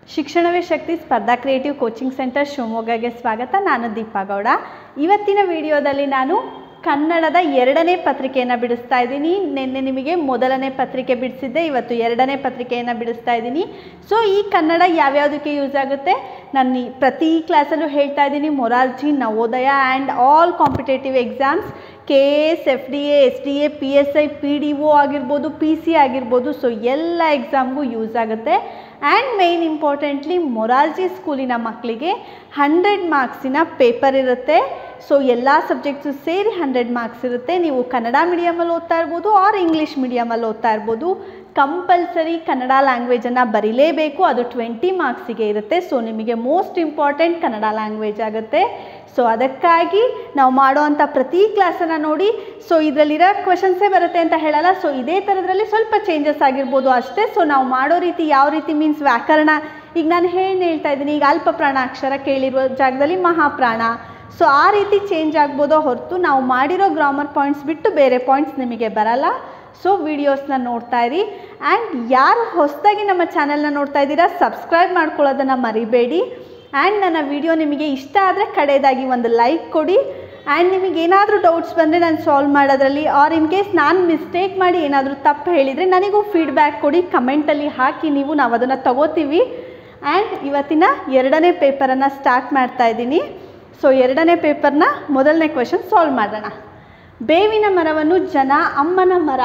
ಶಿಕ್ಷಣವೇ ಶಕ್ತಿ ಸ್ಪರ್ಧಾ creative coaching centre ಶಿವಮೊಗ್ಗಗೆ ಸ್ವಾಗತ ನಾನು ದೀಪಾ ಗೌಡ ಇವತ್ತಿನ ವಿಡಿಯೋದಲ್ಲಿ ನಾನು ಕನ್ನಡದ ಎರಡನೇ ಪತ್ರಿಕೆಯನ್ನು ಬಿಡಿಸ್ತಾ ಇದ್ದೀನಿ ನಿನ್ನೆ ನಿಮಗೆ ಮೊದಲನೇ ಪತ್ರಿಕೆ ಬಿಡಿಸಿದ್ದೆ ಇವತ್ತು ಎರಡನೇ ಪತ್ರಿಕೆಯನ್ನು ಬಿಡಿಸ್ತಾ ಇದ್ದೀನಿ ಸೊ ಈ ಕನ್ನಡ ಯಾವ್ಯಾವುದಕ್ಕೆ ಯೂಸ್ ಆಗುತ್ತೆ ನಾನು ಈ ಪ್ರತಿ ಕ್ಲಾಸಲ್ಲೂ ಹೇಳ್ತಾ ಇದ್ದೀನಿ Morarji Navodaya and all competitive exams K S F D A S D A P S I P D O ಆಗಿರ್ಬೋದು ಪಿ ಸಿ ಆಗಿರ್ಬೋದು ಸೊ ಎಲ್ಲ ಎಕ್ಸಾಮ್ಗೂ ಯೂಸ್ ಆಗುತ್ತೆ ಆ್ಯಂಡ್ ಮೇಯ್ನ್ ಇಂಪಾರ್ಟೆಂಟ್ಲಿ ಮೊರಾರ್ಜಿ ಸ್ಕೂಲಿನ ಮಕ್ಕಳಿಗೆ ಹಂಡ್ರೆಡ್ ಮಾರ್ಕ್ಸಿನ ಪೇಪರ್ ಇರುತ್ತೆ ಸೊ ಎಲ್ಲ ಸಬ್ಜೆಕ್ಟ್ಸು ಸೇರಿ ಹಂಡ್ರೆಡ್ ಮಾರ್ಕ್ಸ್ ಇರುತ್ತೆ ನೀವು ಕನ್ನಡ ಮೀಡಿಯಮಲ್ಲಿ ಓದ್ತಾ ಇರ್ಬೋದು ಆರ್ ಇಂಗ್ಲೀಷ್ ಮೀಡಿಯಮಲ್ಲಿ ಓದ್ತಾ ಇರ್ಬೋದು ಕಂಪಲ್ಸರಿ ಕನ್ನಡ ಲ್ಯಾಂಗ್ವೇಜನ್ನು ಬರೀಲೇಬೇಕು ಅದು ಟ್ವೆಂಟಿ ಮಾರ್ಕ್ಸಿಗೆ ಇರುತ್ತೆ ಸೊ ನಿಮಗೆ ಮೋಸ್ಟ್ ಇಂಪಾರ್ಟೆಂಟ್ ಕನ್ನಡ ಲ್ಯಾಂಗ್ವೇಜ್ ಆಗುತ್ತೆ ಸೊ ಅದಕ್ಕಾಗಿ ನಾವು ಮಾಡೋವಂಥ ಪ್ರತಿ ಕ್ಲಾಸನ್ನು ನೋಡಿ ಸೊ ಇದರಲ್ಲಿರೋ ಕ್ವಶನ್ಸೇ ಬರುತ್ತೆ ಅಂತ ಹೇಳಲ್ಲ ಸೊ ಇದೇ ಥರದ್ರಲ್ಲಿ ಸ್ವಲ್ಪ ಚೇಂಜಸ್ ಆಗಿರ್ಬೋದು ಅಷ್ಟೇ ಸೊ ನಾವು ಮಾಡೋ ರೀತಿ ಯಾವ ರೀತಿ ಮೀನ್ಸ್ ವ್ಯಾಕರಣ ಈಗ ನಾನು ಏನು ಹೇಳ್ತಾ ಇದ್ದೀನಿ ಈಗ ಅಲ್ಪ ಪ್ರಾಣ ಅಕ್ಷರ ಕೇಳಿರುವ ಜಾಗದಲ್ಲಿ ಮಹಾಪ್ರಾಣ ಸೊ ಆ ರೀತಿ ಚೇಂಜ್ ಆಗ್ಬೋದೋ ಹೊರತು ನಾವು ಮಾಡಿರೋ ಗ್ರಾಮರ್ ಪಾಯಿಂಟ್ಸ್ ಬಿಟ್ಟು ಬೇರೆ ಪಾಯಿಂಟ್ಸ್ ನಿಮಗೆ ಬರಲ್ಲ ಸೊ ವಿಡಿಯೋಸ್ನ ನೋಡ್ತಾ ಇರಿ ಆ್ಯಂಡ್ ಯಾರು ಹೊಸದಾಗಿ ನಮ್ಮ ಚಾನಲ್ನ ನೋಡ್ತಾ ಇದ್ದೀರಾ ಸಬ್ಸ್ಕ್ರೈಬ್ ಮಾಡ್ಕೊಳ್ಳೋದನ್ನು ಮರಿಬೇಡಿ ಆ್ಯಂಡ್ ನನ್ನ ವಿಡಿಯೋ ನಿಮಗೆ ಇಷ್ಟ ಆದರೆ ಕಡೆಯದಾಗಿ ಒಂದು ಲೈಕ್ ಕೊಡಿ ಆ್ಯಂಡ್ ನಿಮಗೆ ಏನಾದರೂ ಡೌಟ್ಸ್ ಬಂದರೆ ನಾನು ಸಾಲ್ವ್ ಮಾಡೋದ್ರಲ್ಲಿ ಆರ್ ಇನ್ ಕೇಸ್ ನಾನು ಮಿಸ್ಟೇಕ್ ಮಾಡಿ ಏನಾದರೂ ತಪ್ಪು ಹೇಳಿದರೆ ನನಗೂ ಫೀಡ್ಬ್ಯಾಕ್ ಕೊಡಿ ಕಮೆಂಟಲ್ಲಿ ಹಾಕಿ ನೀವು ನಾವು ಅದನ್ನು ತಗೋತೀವಿ ಆ್ಯಂಡ್ ಇವತ್ತಿನ ಎರಡನೇ ಪೇಪರನ್ನು ಸ್ಟಾರ್ಟ್ ಮಾಡ್ತಾ ಇದ್ದೀನಿ ಸೊ ಎರಡನೇ ಪೇಪರ್ನ ಮೊದಲನೇ ಕ್ವೆಶನ್ ಸಾಲ್ವ್ ಮಾಡೋಣ ಬೇವಿನ ಮರವನ್ನು ಜನ ಅಮ್ಮನ ಮರ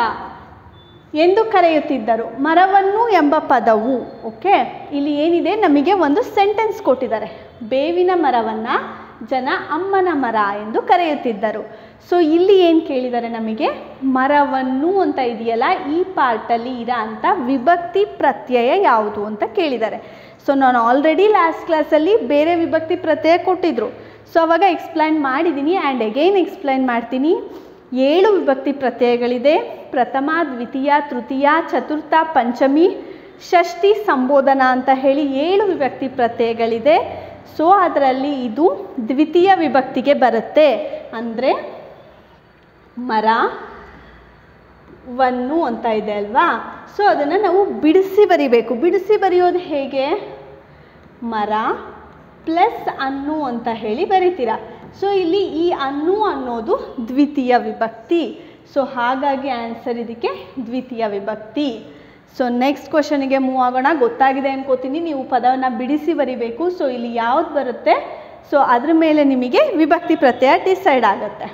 ಎಂದು ಕರೆಯುತ್ತಿದ್ದರು ಮರವನ್ನು ಎಂಬ ಪದವು ಓಕೆ ಇಲ್ಲಿ ಏನಿದೆ ನಮಗೆ ಒಂದು ಸೆಂಟೆನ್ಸ್ ಕೊಟ್ಟಿದ್ದಾರೆ ಬೇವಿನ ಮರವನ್ನು ಜನ ಅಮ್ಮನ ಮರ ಎಂದು ಕರೆಯುತ್ತಿದ್ದರು ಸೊ ಇಲ್ಲಿ ಏನು ಕೇಳಿದ್ದಾರೆ ನಮಗೆ ಮರವನ್ನು ಅಂತ ಇದೆಯಲ್ಲ ಈ ಪಾರ್ಟಲ್ಲಿ ಇರೋ ಅಂಥ ವಿಭಕ್ತಿ ಪ್ರತ್ಯಯ ಯಾವುದು ಅಂತ ಕೇಳಿದ್ದಾರೆ ಸೊ ನಾನು ಆಲ್ರೆಡಿ ಲಾಸ್ಟ್ ಕ್ಲಾಸಲ್ಲಿ ಬೇರೆ ವಿಭಕ್ತಿ ಪ್ರತ್ಯಯ ಕೊಟ್ಟಿದ್ರು ಸೊ ಅವಾಗ ಎಕ್ಸ್ಪ್ಲೈನ್ ಮಾಡಿದ್ದೀನಿ ಆ್ಯಂಡ್ ಅಗೈನ್ ಎಕ್ಸ್ಪ್ಲೈನ್ ಮಾಡ್ತೀನಿ ಏಳು ವಿಭಕ್ತಿ ಪ್ರತ್ಯಯಗಳಿದೆ ಪ್ರಥಮ ದ್ವಿತೀಯ ತೃತೀಯ ಚತುರ್ಥ ಪಂಚಮಿ ಷಷ್ಠಿ ಸಂಬೋಧನ ಅಂತ ಹೇಳಿ ಏಳು ವಿಭಕ್ತಿ ಪ್ರತ್ಯಯಗಳಿದೆ ಸೊ ಅದರಲ್ಲಿ ಇದು ದ್ವಿತೀಯ ವಿಭಕ್ತಿಗೆ ಬರುತ್ತೆ ಅಂದರೆ ಮರ ವನ್ನು ಅಂತ ಇದೆ ಅಲ್ವಾ ಸೊ ಅದನ್ನು ನಾವು ಬಿಡಿಸಿ ಬರಿಬೇಕು ಬಿಡಿಸಿ ಬರೆಯೋದು ಹೇಗೆ ಮರ ಪ್ಲಸ್ ಅನ್ನು ಅಂತ ಹೇಳಿ ಬರಿತೀರಾ ಸೊ ಇಲ್ಲಿ ಈ ಅನ್ನು ಅನ್ನೋದು ದ್ವಿತೀಯ ವಿಭಕ್ತಿ ಸೊ ಹಾಗಾಗಿ ಆನ್ಸರ್ ಇದಕ್ಕೆ ದ್ವಿತೀಯ ವಿಭಕ್ತಿ ಸೊ ನೆಕ್ಸ್ಟ್ ಕ್ವಶನಿಗೆ ಮೂವ್ ಆಗೋಣ ಗೊತ್ತಾಗಿದೆ ಅನ್ಕೋತೀನಿ ನೀವು ಪದವನ್ನು ಬಿಡಿಸಿ ಬರಿಬೇಕು ಸೊ ಇಲ್ಲಿ ಯಾವ್ದು ಬರುತ್ತೆ ಸೊ ಅದ್ರ ಮೇಲೆ ನಿಮಗೆ ವಿಭಕ್ತಿ ಪ್ರತ್ಯಯ ಡಿಸೈಡ್ ಆಗುತ್ತೆ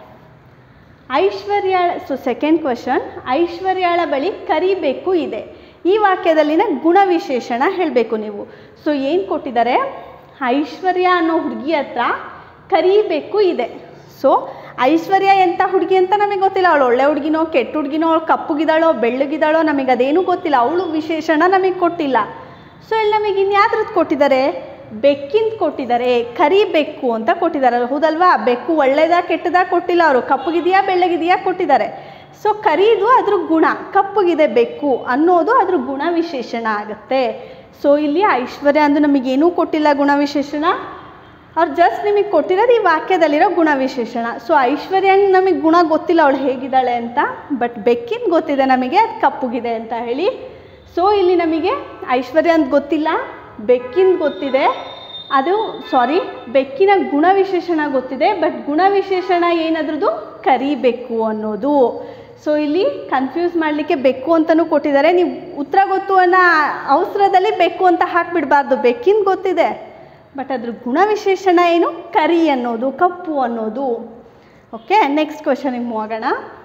ಐಶ್ವರ್ಯ ಸೊ ಸೆಕೆಂಡ್ ಕ್ವಶನ್ ಐಶ್ವರ್ಯಾಳ ಬಳಿ ಕರಿಬೇಕು ಇದೆ ಈ ವಾಕ್ಯದಲ್ಲಿನ ಗುಣವಿಶೇಷಣ ಹೇಳಬೇಕು ನೀವು ಸೊ ಏನು ಕೊಟ್ಟಿದ್ದಾರೆ ಐಶ್ವರ್ಯ ಅನ್ನೋ ಹುಡುಗಿ ಹತ್ರ ಕರಿಬೇಕು ಇದೆ ಸೊ ಐಶ್ವರ್ಯ ಎಂಥ ಹುಡುಗಿ ಅಂತ ನಮಗೆ ಗೊತ್ತಿಲ್ಲ ಅವಳು ಒಳ್ಳೆ ಹುಡುಗಿನೋ ಕೆಟ್ಟ ಹುಡುಗಿನೋ ಅವಳು ಕಪ್ಪುಗಿದಾಳೋ ಬೆಳ್ಳಗಿದಾಳೋ ನಮಗೆ ಅದೇನೂ ಗೊತ್ತಿಲ್ಲ ಅವಳು ವಿಶೇಷಣ ನಮಗೆ ಕೊಟ್ಟಿಲ್ಲ ಸೊ ಇಲ್ಲಿ ನಮಗೆ ಇನ್ಯಾವ್ದ್ರದ್ದು ಕೊಟ್ಟಿದ್ದಾರೆ ಬೆಕ್ಕಿಂದ ಕೊಟ್ಟಿದ್ದಾರೆ ಕರಿ ಬೆಕ್ಕು ಅಂತ ಕೊಟ್ಟಿದ್ದಾರೆ ಹೌದಲ್ವಾ ಬೆಕ್ಕು ಒಳ್ಳೇದಾ ಕೆಟ್ಟದಾ ಕೊಟ್ಟಿಲ್ಲ ಅವರು ಕಪ್ಪುಗಿದೆಯಾ ಬೆಳ್ಳಗಿದೆಯಾ ಕೊಟ್ಟಿದ್ದಾರೆ ಸೊ ಕರಿದು ಅದ್ರ ಗುಣ ಕಪ್ಪುಗಿದೆ ಬೆಕ್ಕು ಅನ್ನೋದು ಅದ್ರ ಗುಣ ವಿಶೇಷಣ ಆಗುತ್ತೆ ಸೊ ಇಲ್ಲಿ ಐಶ್ವರ್ಯ ಅಂದು ನಮಗೇನೂ ಕೊಟ್ಟಿಲ್ಲ ಗುಣವಿಶೇಷಣ ಅವ್ರು ಜಸ್ಟ್ ನಿಮಗೆ ಕೊಟ್ಟಿರೋದು ಈ ವಾಕ್ಯದಲ್ಲಿರೋ ಗುಣವಿಶೇಷಣ ಸೊ ಐಶ್ವರ್ಯ ನಮಗೆ ಗುಣ ಗೊತ್ತಿಲ್ಲ ಅವಳು ಹೇಗಿದ್ದಾಳೆ ಅಂತ ಬಟ್ ಬೆಕ್ಕಿನ ಗೊತ್ತಿದೆ ನಮಗೆ ಅದು ಕಪ್ಪುಗಿದೆ ಅಂತ ಹೇಳಿ ಸೊ ಇಲ್ಲಿ ನಮಗೆ ಐಶ್ವರ್ಯ ಅಂತ ಗೊತ್ತಿಲ್ಲ ಬೆಕ್ಕಿನ ಗೊತ್ತಿದೆ ಅದು ಸಾರಿ ಬೆಕ್ಕಿನ ಗುಣವಿಶೇಷಣ ಗೊತ್ತಿದೆ ಬಟ್ ಗುಣವಿಶೇಷಣ ಏನದ್ರದ್ದು ಕರಿಬೆಕ್ಕು ಅನ್ನೋದು ಸೊ ಇಲ್ಲಿ ಕನ್ಫ್ಯೂಸ್ ಮಾಡಲಿಕ್ಕೆ ಬೆಕ್ಕು ಅಂತಲೂ ಕೊಟ್ಟಿದ್ದಾರೆ ನೀವು ಉತ್ತರ ಗೊತ್ತು ಅನ್ನೋ ಅವಸರದಲ್ಲಿ ಬೆಕ್ಕು ಅಂತ ಹಾಕಿಬಿಡಬಾರ್ದು ಬೆಕ್ಕಿನ ಗೊತ್ತಿದೆ ಬಟ್ ಅದ್ರ ಗುಣವಿಶೇಷಣ ಏನು ಕರಿ ಅನ್ನೋದು ಕಪ್ಪು ಅನ್ನೋದು ಓಕೆ ನೆಕ್ಸ್ಟ್ ಕ್ವಶನಿಗೆ ಮೂವ್ ಆಗೋಣ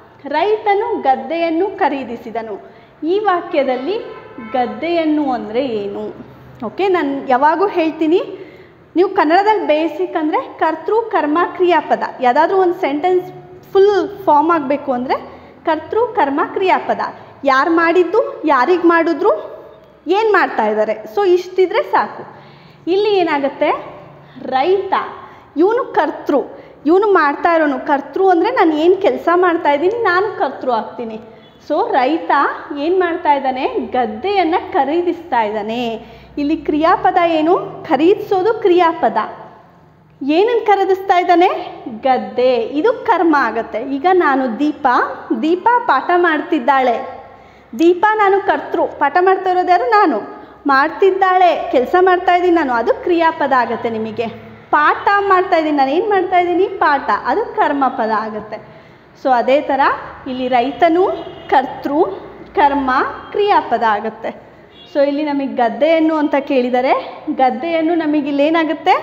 ರೈತನು ಗದ್ದೆಯನ್ನು ಖರೀದಿಸಿದನು ಈ ವಾಕ್ಯದಲ್ಲಿ ಗದ್ದೆಯನ್ನು ಅಂದರೆ ಏನು ಓಕೆ ನಾನು ಯಾವಾಗೂ ಹೇಳ್ತೀನಿ ನೀವು ಕನ್ನಡದಲ್ಲಿ ಬೇಸಿಕ್ ಅಂದರೆ ಕರ್ತೃ ಕರ್ಮ ಕ್ರಿಯಾಪದ ಯಾವುದಾದ್ರೂ ಒಂದು ಸೆಂಟೆನ್ಸ್ ಫುಲ್ ಫಾರ್ಮ್ ಆಗಬೇಕು ಅಂದರೆ ಕರ್ತೃ ಕರ್ಮ ಕ್ರಿಯಾಪದ ಯಾರು ಮಾಡಿದ್ದು ಯಾರಿಗೆ ಮಾಡಿದ್ರು ಏನು ಮಾಡ್ತಾ ಇದ್ದಾರೆ ಸೊ ಇಷ್ಟಿದ್ರೆ ಸಾಕು ಇಲ್ಲಿ ಏನಾಗುತ್ತೆ ರೈತ ಇವನು ಕರ್ತೃ ಇವನು ಮಾಡ್ತಾ ಇರೋನು ಕರ್ತೃ ಅಂದರೆ ನಾನು ಏನು ಕೆಲಸ ಮಾಡ್ತಾ ಇದ್ದೀನಿ ನಾನು ಕರ್ತೃ ಆಗ್ತೀನಿ ಸೊ ರೈತ ಏನು ಮಾಡ್ತಾ ಇದ್ದಾನೆ ಗದ್ದೆಯನ್ನು ಖರೀದಿಸ್ತಾ ಇದ್ದಾನೆ ಇಲ್ಲಿ ಕ್ರಿಯಾಪದ ಏನು ಖರೀದಿಸೋದು ಕ್ರಿಯಾಪದ ಏನನ್ನು ಖರೀದಿಸ್ತಾ ಇದ್ದಾನೆ ಗದ್ದೆ ಇದು ಕರ್ಮ ಆಗತ್ತೆ ಈಗ ನಾನು ದೀಪ ದೀಪ ಪಾಠ ಮಾಡ್ತಿದ್ದಾಳೆ ದೀಪ ನಾನು ಕರ್ತೃ ಪಾಠ ಮಾಡ್ತಾ ಇರೋದು ಯಾರು ನಾನು ಮಾಡ್ತಿದ್ದಾಳೆ ಕೆಲಸ ಮಾಡ್ತಾ ಇದ್ದೀನಿ ನಾನು ಅದು ಕ್ರಿಯಾಪದ ಆಗುತ್ತೆ ನಿಮಗೆ ಪಾಠ ಮಾಡ್ತಾ ಇದ್ದೀನಿ ನಾನು ಏನು ಮಾಡ್ತಾ ಇದ್ದೀನಿ ಪಾಠ ಅದು ಕರ್ಮಪದ ಆಗುತ್ತೆ ಸೊ ಅದೇ ಥರ ಇಲ್ಲಿ ರೈತನು ಕರ್ತೃ ಕರ್ಮ ಕ್ರಿಯಾಪದ ಆಗುತ್ತೆ ಸೊ ಇಲ್ಲಿ ನಮಗೆ ಗದ್ದೆಯನ್ನು ಅಂತ ಕೇಳಿದರೆ ಗದ್ದೆಯನ್ನು ನಮಗೆ ಇಲ್ಲೇನಾಗುತ್ತೆ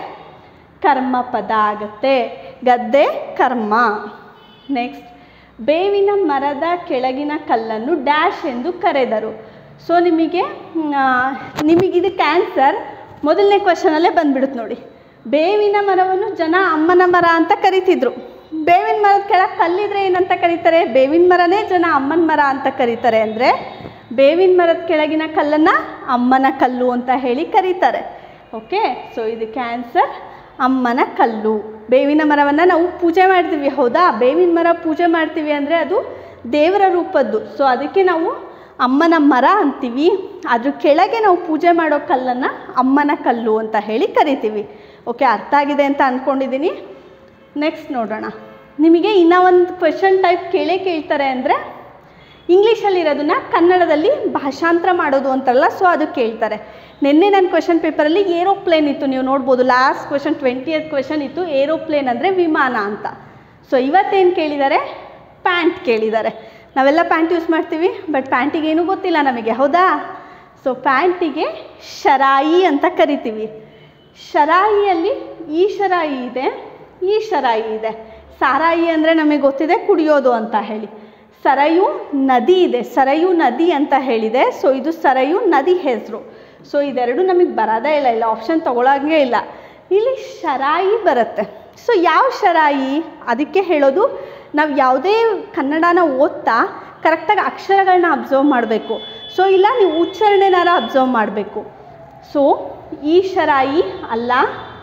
ಕರ್ಮಪದ ಆಗುತ್ತೆ ಗದ್ದೆ ಕರ್ಮ ನೆಕ್ಸ್ಟ್ ಬೇವಿನ ಮರದ ಕೆಳಗಿನ ಕಲ್ಲನ್ನು ಡ್ಯಾಶ್ ಎಂದು ಕರೆದರು ಸೊ ನಿಮಗೆ ಆ, ನಿಮಗಿದು ಕ್ಯಾನ್ಸರ್ ಮೊದಲನೇ ಕ್ವಶನಲ್ಲೇ ಬಂದ್ಬಿಡುತ್ತೆ ನೋಡಿ ಬೇವಿನ ಮರವನ್ನು ಜನ ಅಮ್ಮನ ಮರ ಅಂತ ಕರಿತಿದ್ರು ಬೇವಿನ ಮರದ ಕೆಳಗೆ ಕಲ್ಲಿದ್ರೆ ಏನಂತ ಕರೀತಾರೆ ಬೇವಿನ ಮರನೇ ಜನ ಅಮ್ಮನ ಮರ ಅಂತ ಕರೀತಾರೆ ಅಂದರೆ ಬೇವಿನ ಮರದ ಕೆಳಗಿನ ಕಲ್ಲನ್ನು ಅಮ್ಮನ ಕಲ್ಲು ಅಂತ ಹೇಳಿ ಕರೀತಾರೆ ಓಕೆ ಸೊ ಇದು ಕ್ಯಾನ್ಸರ್ ಅಮ್ಮನ ಕಲ್ಲು ಬೇವಿನ ಮರವನ್ನು ನಾವು ಪೂಜೆ ಮಾಡ್ತೀವಿ ಹೌದಾ ಬೇವಿನ ಮರ ಪೂಜೆ ಮಾಡ್ತೀವಿ ಅಂದರೆ ಅದು ದೇವರ ರೂಪದ್ದು ಸೊ ಅದಕ್ಕೆ ನಾವು ಅಮ್ಮನ ಮರ ಅಂತೀವಿ ಅದ್ರ ಕೆಳಗೆ ನಾವು ಪೂಜೆ ಮಾಡೋ ಕಲ್ಲನ್ನು ಅಮ್ಮನ ಕಲ್ಲು ಅಂತ ಹೇಳಿ ಕರಿತೀವಿ ಓಕೆ ಅರ್ಥ ಆಗಿದೆ ಅಂತ ಅಂದ್ಕೊಂಡಿದ್ದೀನಿ ನೆಕ್ಸ್ಟ್ ನೋಡೋಣ ನಿಮಗೆ ಇನ್ನೂ ಒಂದು ಕ್ವೆಶನ್ ಟೈಪ್ ಕೇಳೇ ಕೇಳ್ತಾರೆ ಅಂದರೆ ಇಂಗ್ಲೀಷಲ್ಲಿರೋದನ್ನ ಕನ್ನಡದಲ್ಲಿ ಭಾಷಾಂತರ ಮಾಡೋದು ಅಂತಾರಲ್ಲ ಸೊ ಅದು ಕೇಳ್ತಾರೆ ನಿನ್ನೆ ನನ್ನ ಕ್ವೆಶನ್ ಪೇಪರಲ್ಲಿ ಏರೋಪ್ಲೇನ್ ಇತ್ತು ನೀವು ನೋಡ್ಬೋದು ಲಾಸ್ಟ್ ಕ್ವೆಶನ್ ಟ್ವೆಂಟಿಯತ್ ಕ್ವೆಶನ್ ಇತ್ತು ಏರೋಪ್ಲೇನ್ ಅಂದರೆ ವಿಮಾನ ಅಂತ ಸೊ ಇವತ್ತೇನು ಕೇಳಿದ್ದಾರೆ ಪ್ಯಾಂಟ್ ಕೇಳಿದ್ದಾರೆ ನಾವೆಲ್ಲ ಪ್ಯಾಂಟ್ ಯೂಸ್ ಮಾಡ್ತೀವಿ ಬಟ್ ಪ್ಯಾಂಟಿಗೆ ಏನೂ ಗೊತ್ತಿಲ್ಲ ನಮಗೆ ಹೌದಾ ಸೊ ಪ್ಯಾಂಟಿಗೆ ಶರಾಯಿ ಅಂತ ಕರಿತೀವಿ ಶರಾಯಿಯಲ್ಲಿ ಈ ಶರಾಯಿ ಇದೆ ಈ ಶರಾಯಿ ಇದೆ ಸಾರಾಯಿ ಅಂದರೆ ನಮಗೆ ಗೊತ್ತಿದೆ ಕುಡಿಯೋದು ಅಂತ ಹೇಳಿ ಸರಯು ನದಿ ಇದೆ ಸರಯು ನದಿ ಅಂತ ಹೇಳಿದೆ ಸೊ ಇದು ಸರಯು ನದಿ ಹೆಸರು ಸೊ ಇದೆರಡು ನಮಗೆ ಬರೋದೇ ಇಲ್ಲ ಇಲ್ಲ ಆಪ್ಷನ್ ತೊಗೊಳಂಗೇ ಇಲ್ಲ ಇಲ್ಲಿ ಶರಾಯಿ ಬರುತ್ತೆ ಸೊ ಯಾವ ಶರಾಯಿ ಅದಕ್ಕೆ ಹೇಳೋದು ನಾವು ಯಾವುದೇ ಕನ್ನಡನ ಓದ್ತಾ ಕರೆಕ್ಟಾಗಿ ಅಕ್ಷರಗಳನ್ನ ಅಬ್ಸರ್ವ್ ಮಾಡಬೇಕು ಸೊ ಇಲ್ಲ ನೀವು ಉಚ್ಚಾರಣೆನಾರ ಅಬ್ಸರ್ವ್ ಮಾಡಬೇಕು ಸೊ ಈ ಶರಾಯಿ ಅಲ್ಲ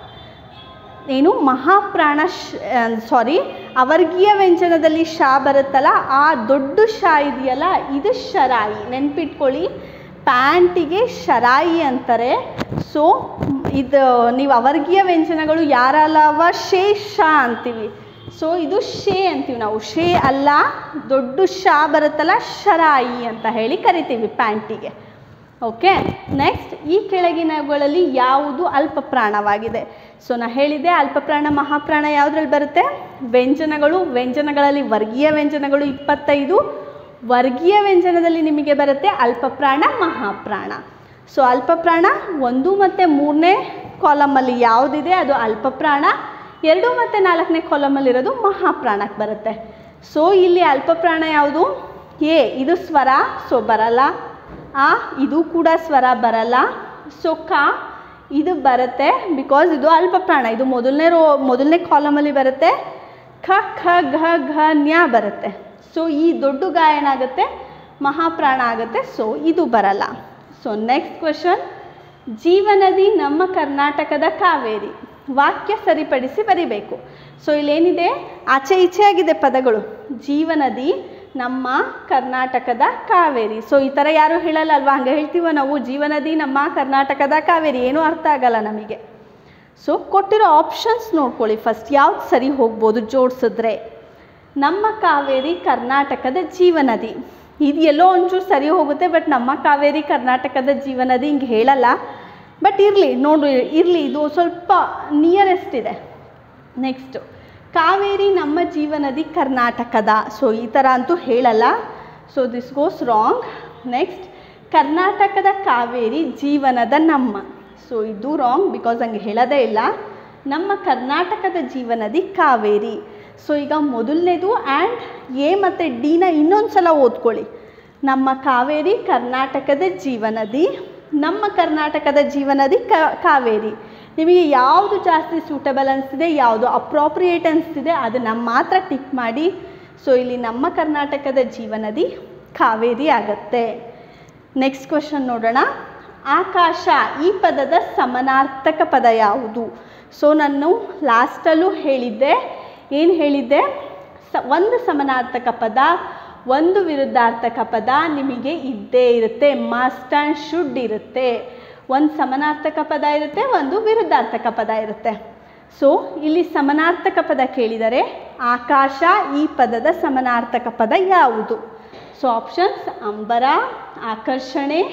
ಏನು ಮಹಾಪ್ರಾಣ ಸಾರಿ ಅವರ್ಗೀಯ ವ್ಯಂಜನದಲ್ಲಿ ಶಾ ಬರುತ್ತಲ್ಲ ಆ ದೊಡ್ಡ ಶಾ ಇದೆಯಲ್ಲ ಇದು ಶರಾಯಿ ನೆನ್ಪಿಟ್ಕೊಳ್ಳಿ ಪ್ಯಾಂಟಿಗೆ ಶರಾಯಿ ಅಂತಾರೆ ಸೊ ಇದು ನೀವು ಅವರ್ಗೀಯ ವ್ಯಂಜನಗಳು ಯಾರಲ್ಲವ ಶೇ ಶಾ ಅಂತೀವಿ ಸೊ ಇದು ಶೇ ಅಂತೀವಿ ನಾವು ಶೇ ಅಲ್ಲ ದೊಡ್ಡ ಶಾ ಬರುತ್ತಲ್ಲ ಶರಾಯಿ ಅಂತ ಹೇಳಿ ಕರಿತೀವಿ ಪ್ಯಾಂಟಿಗೆ ಓಕೆ ನೆಕ್ಸ್ಟ್ ಈ ಕೆಳಗಿನವುಗಳಲ್ಲಿ ಯಾವುದು ಅಲ್ಪ ಪ್ರಾಣವಾಗಿದೆ ಸೊ ನಾ ಹೇಳಿದೆ ಅಲ್ಪಪ್ರಾಣ ಮಹಾಪ್ರಾಣ ಯಾವುದ್ರಲ್ಲಿ ಬರುತ್ತೆ ವ್ಯಂಜನಗಳು ವ್ಯಂಜನಗಳಲ್ಲಿ ವರ್ಗೀಯ ವ್ಯಂಜನಗಳು ಇಪ್ಪತ್ತೈದು ವರ್ಗೀಯ ವ್ಯಂಜನದಲ್ಲಿ ನಿಮಗೆ ಬರುತ್ತೆ ಅಲ್ಪಪ್ರಾಣ ಮಹಾಪ್ರಾಣ ಸೊ ಅಲ್ಪಪ್ರಾಣ ಒಂದು ಮತ್ತು ಮೂರನೇ ಕಾಲಮಲ್ಲಿ ಯಾವುದಿದೆ ಅದು ಅಲ್ಪಪ್ರಾಣ ಎರಡು ಮತ್ತು ನಾಲ್ಕನೇ ಕಾಲಮಲ್ಲಿರೋದು ಮಹಾಪ್ರಾಣಕ್ಕೆ ಬರುತ್ತೆ ಸೊ ಇಲ್ಲಿ ಅಲ್ಪಪ್ರಾಣ ಯಾವುದು ಎ ಇದು ಸ್ವರ ಸೊ ಬರಲ್ಲ ಆ ಇದು ಕೂಡ ಸ್ವರ ಬರಲ್ಲ ಸೊ ಕ ಇದು ಬರುತ್ತೆ ಬಿಕಾಸ್ ಇದು ಅಲ್ಪ ಪ್ರಾಣ ಇದು ಮೊದಲನೇ ರೋ ಮೊದಲನೇ ಕಾಲಮಲ್ಲಿ ಬರುತ್ತೆ ಖ ಖ ಘ ಘ ನ್ಯ ಬರುತ್ತೆ ಸೊ ಈ ದೊಡ್ಡ ಗ ಏನಾಗುತ್ತೆ ಮಹಾಪ್ರಾಣ ಆಗುತ್ತೆ ಸೊ ಇದು ಬರಲ್ಲ ಸೊ ನೆಕ್ಸ್ಟ್ ಕ್ವಶನ್ ಜೀವನದಿ ನಮ್ಮ ಕರ್ನಾಟಕದ ಕಾವೇರಿ ವಾಕ್ಯ ಸರಿಪಡಿಸಿ ಬರಿಬೇಕು ಸೊ ಇಲ್ಲೇನಿದೆ ಆಚೆ ಈಚೆ ಆಗಿದೆ ಪದಗಳು ಜೀವನದಿ ನಮ್ಮ ಕರ್ನಾಟಕದ ಕಾವೇರಿ ಸೊ ಈ ಥರ ಯಾರು ಹೇಳಲ್ಲ ಅಲ್ವಾ ಹಂಗೆ ಹೇಳ್ತೀವ ನಾವು ಜೀವನದಿ ನಮ್ಮ ಕರ್ನಾಟಕದ ಕಾವೇರಿ ಏನೂ ಅರ್ಥ ಆಗಲ್ಲ ನಮಗೆ ಸೊ ಕೊಟ್ಟಿರೋ ಆಪ್ಷನ್ಸ್ ನೋಡ್ಕೊಳ್ಳಿ ಫಸ್ಟ್ ಯಾವ್ದು ಸರಿ ಹೋಗ್ಬೋದು ಜೋಡಿಸಿದ್ರೆ ನಮ್ಮ ಕಾವೇರಿ ಕರ್ನಾಟಕದ ಜೀವನದಿ ಇದು ಎಲ್ಲೋ ಒಂಚೂರು ಸರಿ ಹೋಗುತ್ತೆ ಬಟ್ ನಮ್ಮ ಕಾವೇರಿ ಕರ್ನಾಟಕದ ಜೀವನದಿ ಹಿಂಗೆ ಹೇಳಲ್ಲ ಬಟ್ ಇರಲಿ ನೋಡು ಇರಲಿ ಇದು ಸ್ವಲ್ಪ ನಿಯರೆಸ್ಟ್ ಇದೆ ನೆಕ್ಸ್ಟು ಕಾವೇರಿ ನಮ್ಮ ಜೀವನದಿ ಕರ್ನಾಟಕದ ಸೊ ಈ ಥರ ಅಂತೂ ಹೇಳಲ್ಲ so this goes wrong next ಕರ್ನಾಟಕದ ಕಾವೇರಿ ಜೀವನದ ನಮ್ಮ ಸೊ ಇದು ರಾಂಗ್ ಬಿಕಾಸ್ ಹಂಗೆ ಹೇಳೋದೇ ಇಲ್ಲ ನಮ್ಮ ಕರ್ನಾಟಕದ ಜೀವನದಿ ಕಾವೇರಿ ಸೊ ಈಗ ಮೊದಲನೇದು ಆ್ಯಂಡ್ ಎ ಮತ್ತು ಡಿನ ಇನ್ನೊಂದು ಸಲ ಓದ್ಕೊಳ್ಳಿ ನಮ್ಮ ಕಾವೇರಿ ಕರ್ನಾಟಕದ ಜೀವನದಿ ನಮ್ಮ ಕರ್ನಾಟಕದ ಜೀವನದಿ ಕ ಕಾವೇರಿ ನಿಮಗೆ ಯಾವುದು ಜಾಸ್ತಿ ಸೂಟಬಲ್ ಅನಿಸ್ತಿದೆ ಯಾವುದು ಅಪ್ರಾಪ್ರಿಯೇಟ್ ಅನಿಸ್ತಿದೆ ಅದನ್ನು ಮಾತ್ರ ಟಿಕ್ ಮಾಡಿ ಸೊ ಇಲ್ಲಿ ನಮ್ಮ ಕರ್ನಾಟಕದ ಜೀವನದಿ ಕಾವೇರಿ ಆಗತ್ತೆ ನೆಕ್ಸ್ಟ್ ಕ್ವಶನ್ ನೋಡೋಣ ಆಕಾಶ ಈ ಪದದ ಸಮನಾರ್ಥಕ ಪದ ಯಾವುದು ಸೊ ನಾನು ಲಾಸ್ಟಲ್ಲೂ ಹೇಳಿದ್ದೆ ಏನು ಹೇಳಿದ್ದೆ ಸ ಒಂದು ಸಮನಾರ್ಥಕ ಪದ ಒಂದು ವಿರುದ್ಧಾರ್ಥಕ ಪದ ನಿಮಗೆ ಇದ್ದೇ ಇರುತ್ತೆ ಮಸ್ಟ್ ಆ್ಯಂಡ್ ಶುಡ್ ಇರುತ್ತೆ ಒಂದು ಸಮನಾರ್ಥಕ ಪದ ಇರುತ್ತೆ ಒಂದು ವಿರುದ್ಧಾರ್ಥಕ ಪದ ಇರುತ್ತೆ ಸೊ ಇಲ್ಲಿ ಸಮನಾರ್ಥಕ ಪದ ಕೇಳಿದರೆ ಆಕಾಶ ಈ ಪದದ ಸಮನಾರ್ಥಕ ಪದ ಯಾವುದು ಸೊ ಆಪ್ಷನ್ಸ್ ಅಂಬರ ಆಕರ್ಷಣೆ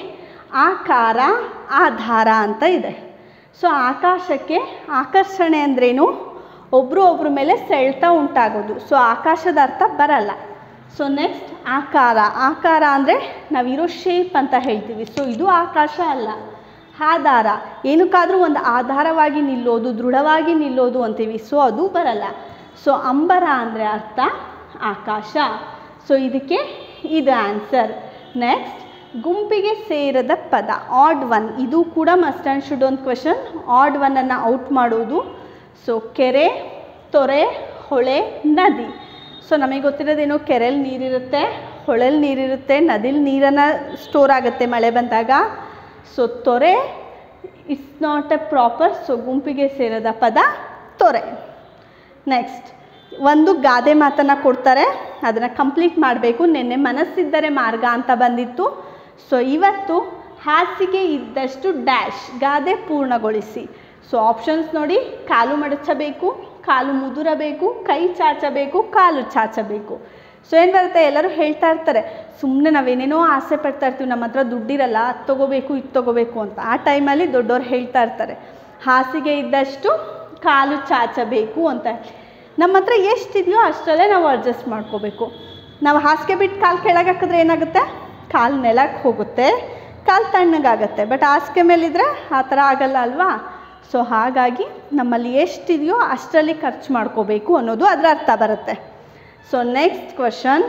ಆಕಾರ ಆಧಾರ ಅಂತ ಇದೆ ಸೊ ಆಕಾಶಕ್ಕೆ ಆಕರ್ಷಣೆ ಅಂದ್ರೇನು ಒಬ್ಬರು ಒಬ್ಬರ ಮೇಲೆ ಸೆಳೆತ ಉಂಟಾಗೋದು ಸೊ ಆಕಾಶದ ಅರ್ಥ ಬರಲ್ಲ ಸೊ ನೆಕ್ಸ್ಟ್ ಆಕಾರ ಆಕಾರ ಅಂದರೆ ನಾವಿರೋ ಶೇಪ್ ಅಂತ ಹೇಳ್ತೀವಿ ಸೊ ಇದು ಆಕಾಶ ಅಲ್ಲ ಆಧಾರ ಏನಕ್ಕಾದರೂ ಒಂದು ಆಧಾರವಾಗಿ ನಿಲ್ಲೋದು ದೃಢವಾಗಿ ನಿಲ್ಲೋದು ಅಂತೀವಿ ಸೊ ಅದು ಬರಲ್ಲ ಸೊ ಅಂಬರ ಅಂದರೆ ಅರ್ಥ ಆಕಾಶ ಸೊ ಇದಕ್ಕೆ ಇದು ಆನ್ಸರ್ ನೆಕ್ಸ್ಟ್ ಗುಂಪಿಗೆ ಸೇರದ ಪದ ಆಡ್ ಒನ್ ಇದು ಕೂಡ ಮಸ್ಟ್ ಆ್ಯಂಡ್ ಶುಡ್ ಒಂದು ಕ್ವೆಶನ್ ಆಡ್ ಒನ್ನನ್ನು ಔಟ್ ಮಾಡೋದು ಸೊ ಕೆರೆ ತೊರೆ ಹೊಳೆ ನದಿ ಸೊ ನಮಗೆ ಗೊತ್ತಿರೋದೇನು ಕೆರೆಯಲ್ಲಿ ನೀರಿರುತ್ತೆ ಹೊಳೆಲಿ ನೀರಿರುತ್ತೆ ನದಿಲಿ ನೀರನ್ನು ಸ್ಟೋರ್ ಆಗುತ್ತೆ ಮಳೆ ಬಂದಾಗ ಸೊ ತೊರೆ it's not a proper so ಗುಂಪಿಗೆ ಸೇರದ ಪದ ತೊರೆ ನೆಕ್ಸ್ಟ್ ಒಂದು ಗಾದೆ ಮಾತನ್ನು ಕೊಡ್ತಾರೆ ಅದನ್ನು ಕಂಪ್ಲೀಟ್ ಮಾಡಬೇಕು ನಿನ್ನೆ ಮನಸ್ಸಿದ್ದರೆ ಮಾರ್ಗ ಅಂತ ಬಂದಿತ್ತು ಸೊ ಇವತ್ತು ಹಾಸಿಗೆ ಇದ್ದಷ್ಟು ಡ್ಯಾಶ್ ಗಾದೆ ಪೂರ್ಣಗೊಳಿಸಿ ಸೊ ಆಪ್ಷನ್ಸ್ ನೋಡಿ ಕಾಲು ಮಡಚಬೇಕು ಕಾಲು ಮುದುರಬೇಕು ಕೈ ಚಾಚಬೇಕು ಕಾಲು ಚಾಚಬೇಕು ಸೊ ಏನು ಬರುತ್ತೆ ಎಲ್ಲರೂ ಹೇಳ್ತಾ ಇರ್ತಾರೆ ಸುಮ್ಮನೆ ನಾವೇನೇನೋ ಆಸೆ ಪಡ್ತಾ ಇರ್ತೀವಿ ನಮ್ಮ ಹತ್ರ ದುಡ್ಡಿರಲ್ಲ ಅದು ತೊಗೋಬೇಕು ಇದು ತೊಗೋಬೇಕು ಅಂತ ಆ ಟೈಮಲ್ಲಿ ದೊಡ್ಡವ್ರು ಹೇಳ್ತಾ ಇರ್ತಾರೆ ಹಾಸಿಗೆ ಇದ್ದಷ್ಟು ಕಾಲು ಚಾಚಬೇಕು ಅಂತ ನಮ್ಮ ಹತ್ರ ಎಷ್ಟಿದೆಯೋ ಅಷ್ಟರಲ್ಲೇ ನಾವು ಅಡ್ಜಸ್ಟ್ ಮಾಡ್ಕೋಬೇಕು ನಾವು ಹಾಸಿಗೆ ಬಿಟ್ಟು ಕಾಲು ಕೆಳಗೆ ಹಾಕಿದ್ರೆ ಏನಾಗುತ್ತೆ ಕಾಲು ನೆಲಕ್ಕೆ ಹೋಗುತ್ತೆ ಕಾಲು ತಣ್ಣಗಾಗತ್ತೆ ಬಟ್ ಹಾಸಿಗೆ ಮೇಲಿದ್ರೆ ಆ ಥರ ಆಗಲ್ಲ ಅಲ್ವಾ ಸೊ ಹಾಗಾಗಿ ನಮ್ಮಲ್ಲಿ ಎಷ್ಟಿದೆಯೋ ಅಷ್ಟರಲ್ಲಿ ಖರ್ಚು ಮಾಡ್ಕೋಬೇಕು ಅನ್ನೋದು ಅದರ ಅರ್ಥ ಬರುತ್ತೆ ಸೊ ನೆಕ್ಸ್ಟ್ ಕ್ವಶನ್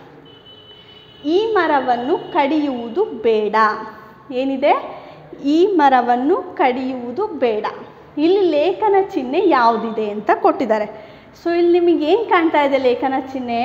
ಈ ಮರವನ್ನು ಕಡಿಯುವುದು ಬೇಡ ಏನಿದೆ ಈ ಮರವನ್ನು ಕಡಿಯುವುದು ಬೇಡ ಇಲ್ಲಿ ಲೇಖನ ಚಿಹ್ನೆ ಯಾವುದಿದೆ ಅಂತ ಕೊಟ್ಟಿದ್ದಾರೆ ಸೊ ಇಲ್ಲಿ ನಿಮಗೆ ಏನು ಕಾಣ್ತಾ ಇದೆ ಲೇಖನ ಚಿಹ್ನೆ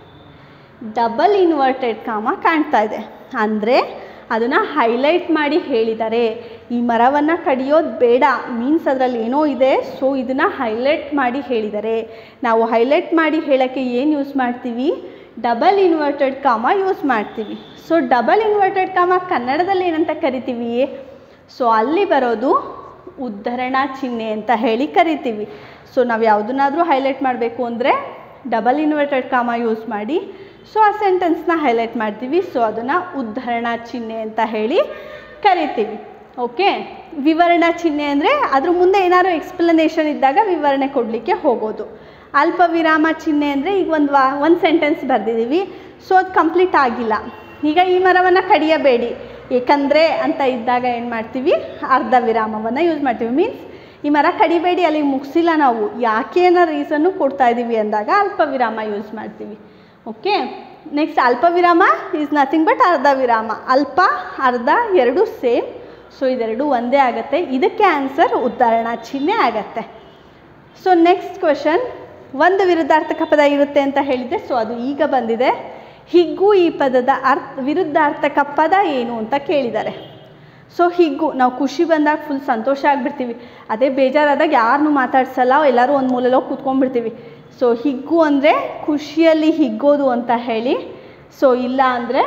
ಡಬಲ್ ಇನ್ವರ್ಟೆಡ್ ಕಾಮ ಕಾಣ್ತಾ ಇದೆ ಅಂದರೆ ಅದನ್ನು ಹೈಲೈಟ್ ಮಾಡಿ ಹೇಳಿದ್ದಾರೆ ಈ ಮರವನ್ನು ಕಡಿಯೋದು ಬೇಡ ಮೀನ್ಸ್ ಅದರಲ್ಲಿ ಏನೋ ಇದೆ ಸೊ ಇದನ್ನು ಹೈಲೈಟ್ ಮಾಡಿ ಹೇಳಿದ್ದಾರೆ ನಾವು ಹೈಲೈಟ್ ಮಾಡಿ ಹೇಳೋಕ್ಕೆ ಏನು ಯೂಸ್ ಮಾಡ್ತೀವಿ ಡಬಲ್ ಇನ್ವರ್ಟೆಡ್ ಕಾಮ ಯೂಸ್ ಮಾಡ್ತೀವಿ ಸೊ ಡಬಲ್ ಇನ್ವರ್ಟೆಡ್ ಕಾಮ ಕನ್ನಡದಲ್ಲಿ ಏನಂತ ಕರಿತೀವಿ ಸೊ ಅಲ್ಲಿ ಬರೋದು ಉದ್ಧರಣಾ ಚಿಹ್ನೆ ಅಂತ ಹೇಳಿ ಕರಿತೀವಿ ಸೊ ನಾವು ಯಾವುದನ್ನಾದರೂ ಹೈಲೈಟ್ ಮಾಡಬೇಕು ಅಂದರೆ ಡಬಲ್ ಇನ್ವರ್ಟೆಡ್ ಕಾಮ ಯೂಸ್ ಮಾಡಿ ಸೊ ಆ ಸೆಂಟೆನ್ಸ್ನ ಹೈಲೈಟ್ ಮಾಡ್ತೀವಿ ಸೊ ಅದನ್ನು ಉದ್ಧರಣಾ ಚಿಹ್ನೆ ಅಂತ ಹೇಳಿ ಕರಿತೀವಿ ಓಕೆ ವಿವರಣಾ ಚಿಹ್ನೆ ಅಂದರೆ ಅದ್ರ ಮುಂದೆ ಏನಾದ್ರು ಎಕ್ಸ್ಪ್ಲನೇಷನ್ ಇದ್ದಾಗ ವಿವರಣೆ ಕೊಡಲಿಕ್ಕೆ ಹೋಗೋದು ಅಲ್ಪ ವಿರಾಮ ಚಿಹ್ನೆ ಅಂದರೆ ಈಗ ಒಂದು ವಾ ಒಂದು ಸೆಂಟೆನ್ಸ್ ಬರೆದಿದ್ದೀವಿ ಸೊ ಅದು ಕಂಪ್ಲೀಟ್ ಆಗಿಲ್ಲ ಈಗ ಈ ಮರವನ್ನು ಕಡಿಯಬೇಡಿ ಏಕೆಂದರೆ ಅಂತ ಇದ್ದಾಗ ಏನು ಮಾಡ್ತೀವಿ ಅರ್ಧ ವಿರಾಮವನ್ನು ಯೂಸ್ ಮಾಡ್ತೀವಿ ಮೀನ್ಸ್ ಈ ಮರ ಕಡಿಬೇಡಿ ಅಲ್ಲಿಗೆ ಮುಗಿಸಿಲ್ಲ ನಾವು ಯಾಕೆ ಅನ್ನೋ ರೀಸನ್ನು ಕೊಡ್ತಾ ಇದ್ದೀವಿ ಅಂದಾಗ ಅಲ್ಪ ವಿರಾಮ ಯೂಸ್ ಮಾಡ್ತೀವಿ ಓಕೆ ನೆಕ್ಸ್ಟ್ ಅಲ್ಪ ವಿರಾಮ ಈಸ್ ನಥಿಂಗ್ ಬಟ್ ಅರ್ಧ ವಿರಾಮ ಅಲ್ಪ ಅರ್ಧ ಎರಡು ಸೇಮ್ ಸೊ ಇದೆರಡು ಒಂದೇ ಆಗುತ್ತೆ ಇದಕ್ಕೆ ಆನ್ಸರ್ ಉದಾಹರಣಾ ಚಿಹ್ನೆ ಆಗತ್ತೆ ಸೊ ನೆಕ್ಸ್ಟ್ ಕ್ವಶನ್ ಒಂದು ವಿರುದ್ಧಾರ್ಥಕ ಪದ ಇರುತ್ತೆ ಅಂತ ಹೇಳಿದೆ ಸೊ ಅದು ಈಗ ಬಂದಿದೆ ಹಿಗ್ಗು ಈ ಪದದ ಅರ್ಥ ವಿರುದ್ಧಾರ್ಥಕ ಪದ ಏನು ಅಂತ ಕೇಳಿದ್ದಾರೆ ಸೊ ಹಿಗ್ಗು ನಾವು ಖುಷಿ ಬಂದಾಗ ಫುಲ್ ಸಂತೋಷ ಆಗಿಬಿಡ್ತೀವಿ ಅದೇ ಬೇಜಾರಾದಾಗ ಯಾರನ್ನೂ ಮಾತಾಡ್ಸಲ್ಲ ಎಲ್ಲರೂ ಒಂದು ಮೂಲೆಲ್ಲ ಹೋಗಿ ಕೂತ್ಕೊಂಡ್ಬಿಡ್ತೀವಿ ಸೊ ಹಿಗ್ಗು ಅಂದರೆ ಖುಷಿಯಲ್ಲಿ ಹಿಗ್ಗೋದು ಅಂತ ಹೇಳಿ ಸೊ ಇಲ್ಲ ಅಂದರೆ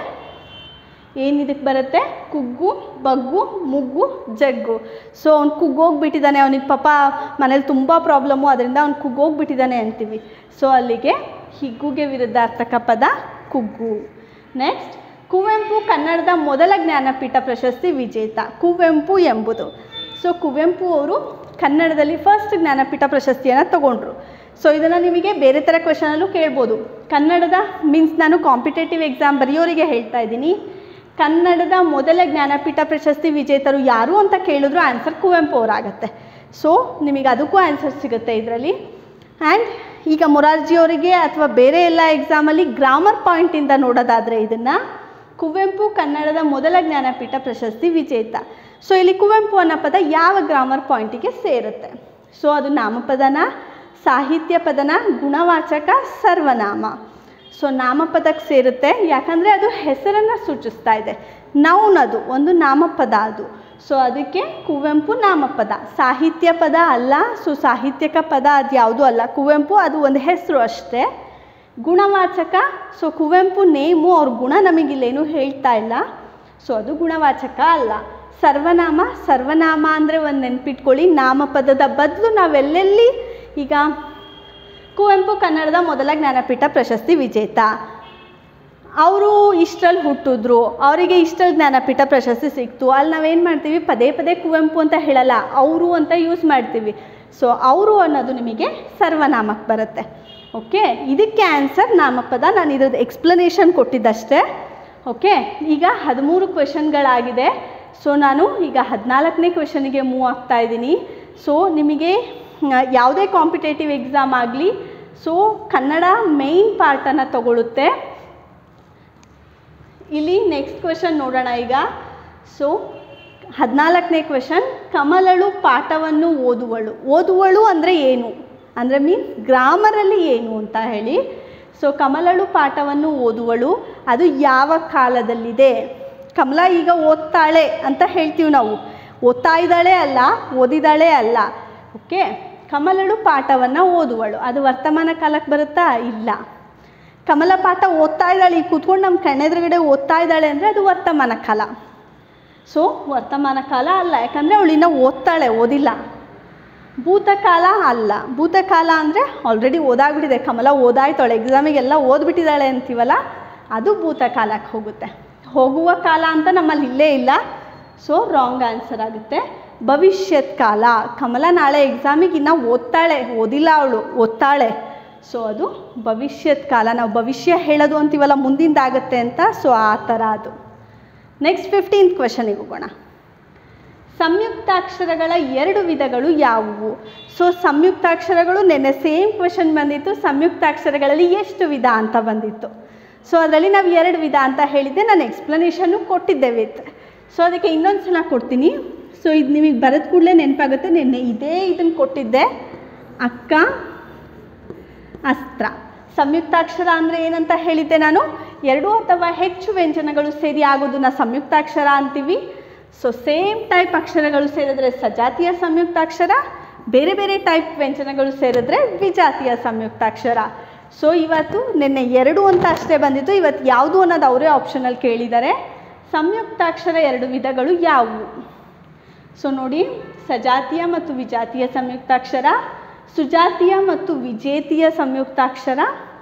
ಏನು ಇದಕ್ಕೆ ಬರುತ್ತೆ ಕುಗ್ಗು ಬಗ್ಗು ಮುಗ್ಗು ಜಗ್ಗು ಸೊ ಅವ್ನು ಕುಗ್ಗೋಗ್ಬಿಟ್ಟಿದ್ದಾನೆ ಅವನಿಗೆ ಪಾಪ ಮನೇಲಿ ತುಂಬ ಪ್ರಾಬ್ಲಮ್ಮು ಅದರಿಂದ ಅವ್ನು ಕುಗ್ಗೋಗ್ಬಿಟ್ಟಿದ್ದಾನೆ ಅಂತೀವಿ ಸೊ ಅಲ್ಲಿಗೆ ಹಿಗ್ಗುಗೆ ವಿರುದ್ಧಾರ್ಥಕ ಪದ ಕುಗ್ಗು ನೆಕ್ಸ್ಟ್ ಕುವೆಂಪು ಕನ್ನಡದ ಮೊದಲ ಜ್ಞಾನಪೀಠ ಪ್ರಶಸ್ತಿ ವಿಜೇತ ಕುವೆಂಪು ಎಂಬುದು ಸೊ ಕುವೆಂಪು ಅವರು ಕನ್ನಡದಲ್ಲಿ ಫಸ್ಟ್ ಜ್ಞಾನಪೀಠ ಪ್ರಶಸ್ತಿಯನ್ನು ತಗೊಂಡ್ರು ಸೊ ಇದನ್ನು ನಿಮಗೆ ಬೇರೆ ಥರ ಕ್ವೆಶನಲ್ಲೂ ಕೇಳ್ಬೋದು ಕನ್ನಡದ ಮೀನ್ಸ್ ನಾನು ಕಾಂಪಿಟೇಟಿವ್ ಎಕ್ಸಾಮ್ ಬರೆಯೋರಿಗೆ ಹೇಳ್ತಾ ಇದ್ದೀನಿ ಕನ್ನಡದ ಮೊದಲ ಜ್ಞಾನಪೀಠ ಪ್ರಶಸ್ತಿ ವಿಜೇತರು ಯಾರು ಅಂತ ಕೇಳಿದ್ರು ಆನ್ಸರ್ ಕುವೆಂಪು ಅವರಾಗತ್ತೆ ಸೊ ನಿಮಗೆ ಅದಕ್ಕೂ ಆನ್ಸರ್ ಸಿಗುತ್ತೆ ಇದರಲ್ಲಿ ಆ್ಯಂಡ್ ಈಗ ಮೊರಾರ್ಜಿಯವರಿಗೆ ಅಥವಾ ಬೇರೆ ಎಲ್ಲ ಎಕ್ಸಾಮಲ್ಲಿ ಗ್ರಾಮರ್ ಪಾಯಿಂಟಿಂದ ನೋಡೋದಾದರೆ ಇದನ್ನು ಕುವೆಂಪು ಕನ್ನಡದ ಮೊದಲ ಜ್ಞಾನಪೀಠ ಪ್ರಶಸ್ತಿ ವಿಜೇತ ಸೊ ಇಲ್ಲಿ ಕುವೆಂಪು ಅನ್ನೋ ಪದ ಯಾವ ಗ್ರಾಮರ್ ಪಾಯಿಂಟಿಗೆ ಸೇರುತ್ತೆ ಸೊ ಅದು ನಾಮಪದನ ಸಾಹಿತ್ಯ ಪದನ ಗುಣವಾಚಕ ಸರ್ವನಾಮ ಸೊ ನಾಮಪದಕ್ಕೆ ಸೇರುತ್ತೆ ಯಾಕಂದರೆ ಅದು ಹೆಸರನ್ನು ಸೂಚಿಸ್ತಾ ಇದೆ ನೌನ್ ಅದು ಒಂದು ನಾಮಪದ ಅದು ಸೊ ಅದಕ್ಕೆ ಕುವೆಂಪು ನಾಮಪದ ಸಾಹಿತ್ಯ ಪದ ಅಲ್ಲ ಸೊ ಸಾಹಿತ್ಯಕ ಪದ ಅದು ಯಾವುದೂ ಅಲ್ಲ ಕುವೆಂಪು ಅದು ಒಂದು ಹೆಸರು ಅಷ್ಟೇ ಗುಣವಾಚಕ ಸೊ ಕುವೆಂಪು ನೇಮು ಅವ್ರ ಗುಣ ನಮಗಿಲ್ಲೇನು ಹೇಳ್ತಾ ಇಲ್ಲ ಸೊ ಅದು ಗುಣವಾಚಕ ಅಲ್ಲ ಸರ್ವನಾಮ ಸರ್ವನಾಮ ಅಂದರೆ ಒಂದು ನೆನ್ಪಿಟ್ಕೊಳ್ಳಿ ನಾಮಪದದ ಬದಲು ನಾವೆಲ್ಲೆಲ್ಲಿ ಈಗ ಕುವೆಂಪು ಕನ್ನಡದ ಮೊದಲ ಜ್ಞಾನಪೀಠ ಪ್ರಶಸ್ತಿ ವಿಜೇತ ಅವರು ಇಷ್ಟರಲ್ಲಿ ಹುಟ್ಟಿದ್ರು ಅವರಿಗೆ ಇಷ್ಟರಲ್ಲಿ ಜ್ಞಾನಪೀಠ ಪ್ರಶಸ್ತಿ ಸಿಕ್ತು ಅಲ್ಲಿ ನಾವೇನು ಮಾಡ್ತೀವಿ ಪದೇ ಪದೇ ಕುವೆಂಪು ಅಂತ ಹೇಳಲ್ಲ ಅವರು ಅಂತ ಯೂಸ್ ಮಾಡ್ತೀವಿ ಸೊ ಅವರು ಅನ್ನೋದು ನಿಮಗೆ ಸರ್ವನಾಮಕ್ಕೆ ಬರುತ್ತೆ ಓಕೆ ಇದಕ್ಕೆ ಆನ್ಸರ್ ನಾಮಪದ ನಾನು ಇದ್ರದ್ದು ಎಕ್ಸ್ಪ್ಲನೇಷನ್ ಕೊಟ್ಟಿದ್ದಷ್ಟೇ ಓಕೆ ಈಗ ಹದಿಮೂರು ಕ್ವೆಶನ್ಗಳಾಗಿದೆ ಸೊ ನಾನು ಈಗ ಹದಿನಾಲ್ಕನೇ ಕ್ವೆಶನಿಗೆ ಮೂವ್ ಆಗ್ತಾ ಇದ್ದೀನಿ ಸೊ ನಿಮಗೆ ಆ, ಯಾವುದೇ ಕಾಂಪಿಟೇಟಿವ್ ಎಕ್ಸಾಮ್ ಆಗಲಿ ಸೊ ಕನ್ನಡ ಮೇಯ್ನ್ ಪಾರ್ಟನ್ನು ತಗೊಳ್ಳುತ್ತೆ ಇಲ್ಲಿ ನೆಕ್ಸ್ಟ್ ಕ್ವೆಶನ್ ನೋಡೋಣ ಈಗ ಸೊ ಹದಿನಾಲ್ಕನೇ ಕ್ವೆಶನ್ ಕಮಲಳು ಪಾಠವನ್ನು ಓದುವಳು ಓದುವಳು ಅಂದರೆ ಏನು ಅಂದರೆ ಮೀನ್ಸ್ ಗ್ರಾಮರಲ್ಲಿ ಏನು ಅಂತ ಹೇಳಿ ಸೊ ಕಮಲಳು ಪಾಠವನ್ನು ಓದುವಳು ಅದು ಯಾವ ಕಾಲದಲ್ಲಿದೆ ಕಮಲ ಈಗ ಓದ್ತಾಳೆ ಅಂತ ಹೇಳ್ತೀವಿ ನಾವು ಓದ್ತಾ ಇದ್ದಾಳೆ ಅಲ್ಲ ಓದಿದಾಳೆ ಅಲ್ಲ ಓಕೆ ಕಮಲಳು ಪಾಠವನ್ನು ಓದುವಳು ಅದು ವರ್ತಮಾನ ಕಾಲಕ್ಕೆ ಬರುತ್ತಾ ಇಲ್ಲ ಕಮಲ ಪಾಠ ಓದ್ತಾ ಇದ್ದಾಳೆ ಈಗ ಕೂತ್ಕೊಂಡು ನಮ್ಮ ಕಣ್ಣೆದುರುಗಡೆ ಓದ್ತಾ ಇದ್ದಾಳೆ ಅಂದರೆ ಅದು ವರ್ತಮಾನ ಕಾಲ ಸೊ ವರ್ತಮಾನ ಕಾಲ ಅಲ್ಲ ಯಾಕಂದರೆ ಅವಳು ಇನ್ನೂ ಓದ್ತಾಳೆ ಓದಿಲ್ಲ ಭೂತಕಾಲ ಅಲ್ಲ ಭೂತಕಾಲ ಅಂದರೆ ಆಲ್ರೆಡಿ ಓದಾಗ್ಬಿಟ್ಟಿದೆ ಕಮಲ ಓದಾಯ್ತಾಳೆ ಎಕ್ಸಾಮಿಗೆಲ್ಲ ಓದ್ಬಿಟ್ಟಿದ್ದಾಳೆ ಅಂತೀವಲ್ಲ ಅದು ಭೂತಕಾಲಕ್ಕೆ ಹೋಗುತ್ತೆ ಹೋಗುವ ಕಾಲ ಅಂತ ನಮ್ಮಲ್ಲಿ ಇಲ್ಲೇ ಇಲ್ಲ ಸೊ ರಾಂಗ್ ಆನ್ಸರ್ ಆಗುತ್ತೆ ಭವಿಷ್ಯತ್ ಕಾಲ ಕಮಲ ನಾಳೆ ಎಕ್ಸಾಮಿಗೆ ಇನ್ನೂ ಓದ್ತಾಳೆ ಓದಿಲ್ಲ ಅವಳು ಓದ್ತಾಳೆ ಸೊ ಅದು ಭವಿಷ್ಯತ್ ಕಾಲ ನಾವು ಭವಿಷ್ಯ ಹೇಳೋದು ಅಂತೀವಲ್ಲ ಮುಂದಿಂದಾಗತ್ತೆ ಅಂತ ಸೊ ಆ ಥರ ಅದು ನೆಕ್ಸ್ಟ್ ಫಿಫ್ಟೀನ್ತ್ ಕ್ವೆಶನಿಗೆ ಹೋಗೋಣ ಸಂಯುಕ್ತಾಕ್ಷರಗಳ ಎರಡು ವಿಧಗಳು ಯಾವುವು ಸೊ ಸಂಯುಕ್ತಾಕ್ಷರಗಳು ನೆನ್ನೆ ಸೇಮ್ ಕ್ವೆಶನ್ ಬಂದಿತ್ತು ಸಂಯುಕ್ತಾಕ್ಷರಗಳಲ್ಲಿ ಎಷ್ಟು ವಿಧ ಅಂತ ಬಂದಿತ್ತು ಸೊ ಅದರಲ್ಲಿ ನಾವು ಎರಡು ವಿಧ ಅಂತ ಹೇಳಿದ್ದೆ ನಾನು ಎಕ್ಸ್ಪ್ಲನೇಷನ್ನು ಕೊಟ್ಟಿದ್ದೆ ವಿತ್ ಸೊ ಅದಕ್ಕೆ ಇನ್ನೊಂದು ಸಲ ಕೊಡ್ತೀನಿ ಸೊ ಇದು ನಿಮಗೆ ಬರೆದ ಕೂಡಲೇ ನೆನಪಾಗುತ್ತೆ ನಿನ್ನೆ ಇದೇ ಇದನ್ನು ಕೊಟ್ಟಿದ್ದೆ ಅಕ್ಕ ಅಸ್ತ್ರ ಸಂಯುಕ್ತಾಕ್ಷರ ಅಂದರೆ ಏನಂತ ಹೇಳಿದ್ದೆ ನಾನು ಎರಡು ಅಥವಾ ಹೆಚ್ಚು ವ್ಯಂಜನಗಳು ಸೇರಿ ಆಗೋದನ್ನ ಸಂಯುಕ್ತಾಕ್ಷರ ಅಂತೀವಿ ಸೊ ಸೇಮ್ ಟೈಪ್ ಅಕ್ಷರಗಳು ಸೇರಿದ್ರೆ ಸಜಾತಿಯ ಸಂಯುಕ್ತಾಕ್ಷರ ಬೇರೆ ಬೇರೆ ಟೈಪ್ ವ್ಯಂಜನಗಳು ಸೇರಿದ್ರೆ ವಿಜಾತಿಯ ಸಂಯುಕ್ತಾಕ್ಷರ ಸೊ ಇವತ್ತು ನಿನ್ನೆ ಎರಡು ಅಂತ ಅಷ್ಟೇ ಬಂದಿತ್ತು ಇವತ್ತು ಯಾವುದು ಅನ್ನೋದು ಅವರೇ ಆಪ್ಷನಲ್ಲಿ ಕೇಳಿದ್ದಾರೆ ಸಂಯುಕ್ತಾಕ್ಷರ ಎರಡು ವಿಧಗಳು ಯಾವುವು ಸೊ ನೋಡಿ ಸಜಾತಿಯ ಮತ್ತು ವಿಜಾತಿಯ ಸಂಯುಕ್ತಾಕ್ಷರ ಸುಜಾತಿಯ ಮತ್ತು ವಿಜೇತಿಯ ಸಂಯುಕ್ತಾಕ್ಷರ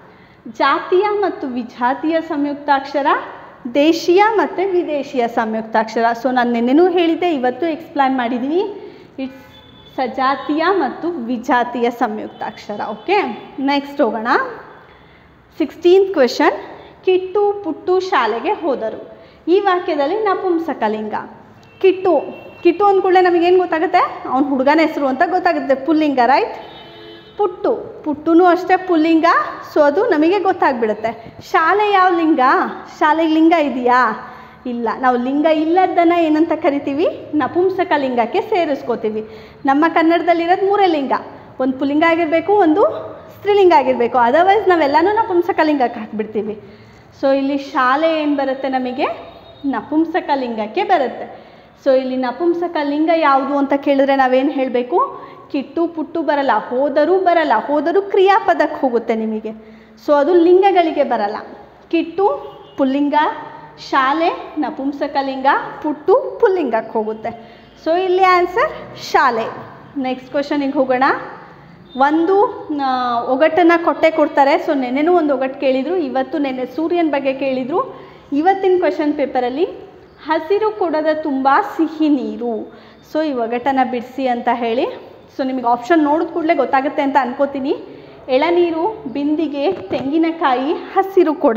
ಜಾತಿಯ ಮತ್ತು ವಿಜಾತಿಯ ಸಂಯುಕ್ತಾಕ್ಷರ ದೇಶೀಯ ಮತ್ತು ವಿದೇಶಿಯ ಸಂಯುಕ್ತಾಕ್ಷರ ಸೊ ನಾನು ನಿನ್ನೆನೂ ಹೇಳಿದ್ದೆ ಇವತ್ತು ಎಕ್ಸ್ಪ್ಲೈನ್ ಮಾಡಿದ್ದೀನಿ ಇಟ್ಸ್ ಸಜಾತಿಯ ಮತ್ತು ವಿಜಾತಿಯ ಸಂಯುಕ್ತಾಕ್ಷರ ಓಕೆ ನೆಕ್ಸ್ಟ್ ಹೋಗೋಣ ಸಿಕ್ಸ್ಟೀನ್ತ್ ಕ್ವೆಶನ್ ಕಿಟ್ಟು ಪುಟ್ಟು ಶಾಲೆಗೆ ಹೋದರು ಈ ವಾಕ್ಯದಲ್ಲಿ ನಪುಂಸಕಲಿಂಗ ಕಿಟ್ಟು ಕಿಟ್ಟು ಅಂದ್ಕೂಡಲೇ ನಮಗೇನು ಗೊತ್ತಾಗುತ್ತೆ ಅವ್ನ ಹುಡುಗನ ಹೆಸರು ಅಂತ ಗೊತ್ತಾಗುತ್ತೆ ಪುಲ್ಲಿಂಗ ರೈಟ್ ಪುಟ್ಟು ಪುಟ್ಟುನೂ ಅಷ್ಟೇ ಪುಲ್ಲಿಂಗ ಸೊ ಅದು ನಮಗೆ ಗೊತ್ತಾಗ್ಬಿಡುತ್ತೆ ಶಾಲೆ ಯಾವ ಲಿಂಗ ಶಾಲೆಗೆ ಲಿಂಗ ಇದೆಯಾ ಇಲ್ಲ ನಾವು ಲಿಂಗ ಇಲ್ಲದನ್ನು ಏನಂತ ಕರಿತೀವಿ ನಪುಂಸಕ ಲಿಂಗಕ್ಕೆ ಸೇರಿಸ್ಕೋತೀವಿ ನಮ್ಮ ಕನ್ನಡದಲ್ಲಿರೋದು ಮೂರೇ ಲಿಂಗ ಒಂದು ಪುಲ್ಲಿಂಗ ಆಗಿರಬೇಕು ಒಂದು ಸ್ತ್ರೀಲಿಂಗ ಆಗಿರಬೇಕು ಅದರ್ವೈಸ್ ನಾವೆಲ್ಲನೂ ನಪುಂಸಕ ಲಿಂಗಕ್ಕೆ ಹಾಕ್ಬಿಡ್ತೀವಿ ಸೊ ಇಲ್ಲಿ ಶಾಲೆ ಏನು ಬರುತ್ತೆ ನಮಗೆ ನಪುಂಸಕ ಲಿಂಗಕ್ಕೆ ಬರುತ್ತೆ ಸೊ ಇಲ್ಲಿ ನಪುಂಸಕ ಲಿಂಗ ಯಾವುದು ಅಂತ ಕೇಳಿದ್ರೆ ನಾವೇನು ಹೇಳಬೇಕು ಕಿಟ್ಟು ಪುಟ್ಟು ಬರಲ್ಲ ಹೋದರೂ ಬರಲ್ಲ ಹೋದರೂ ಕ್ರಿಯಾಪದಕ್ಕೆ ಹೋಗುತ್ತೆ ನಿಮಗೆ ಸೊ ಅದು ಲಿಂಗಗಳಿಗೆ ಬರಲ್ಲ ಕಿಟ್ಟು ಪುಲ್ಲಿಂಗ ಶಾಲೆ ನಪುಂಸಕ ಲಿಂಗ ಪುಟ್ಟು ಪುಲ್ಲಿಂಗಕ್ಕೆ ಹೋಗುತ್ತೆ ಸೊ ಇಲ್ಲಿ ಆನ್ಸರ್ ಶಾಲೆ ನೆಕ್ಸ್ಟ್ ಕ್ವಶನಿಗೆ ಹೋಗೋಣ ಒಂದು ಆ, ಒಗಟನ್ನು ಕೊಟ್ಟೆ ಕೊಡ್ತಾರೆ ಸೊ ನೆನ್ನೆನೂ ಒಂದು ಒಗಟ್ಟು ಕೇಳಿದರು ಇವತ್ತು ನೆನ್ನೆ ಸೂರ್ಯನ ಬಗ್ಗೆ ಕೇಳಿದರು ಇವತ್ತಿನ ಕ್ವಶನ್ ಪೇಪರಲ್ಲಿ ಹಸಿರು ಕೊಡದ ತುಂಬ ಸಿಹಿ ನೀರು ಸೊ ಈ ಒಗಟನ್ನು ಬಿಡಿಸಿ ಅಂತ ಹೇಳಿ ಸೊ ನಿಮಗೆ ಆಪ್ಷನ್ ನೋಡಿದ ಕೂಡಲೇ ಗೊತ್ತಾಗುತ್ತೆ ಅಂತ ಅನ್ಕೋತೀನಿ ಎಳನೀರು ಬಿಂದಿಗೆ ತೆಂಗಿನಕಾಯಿ ಹಸಿರು ಕೊಡ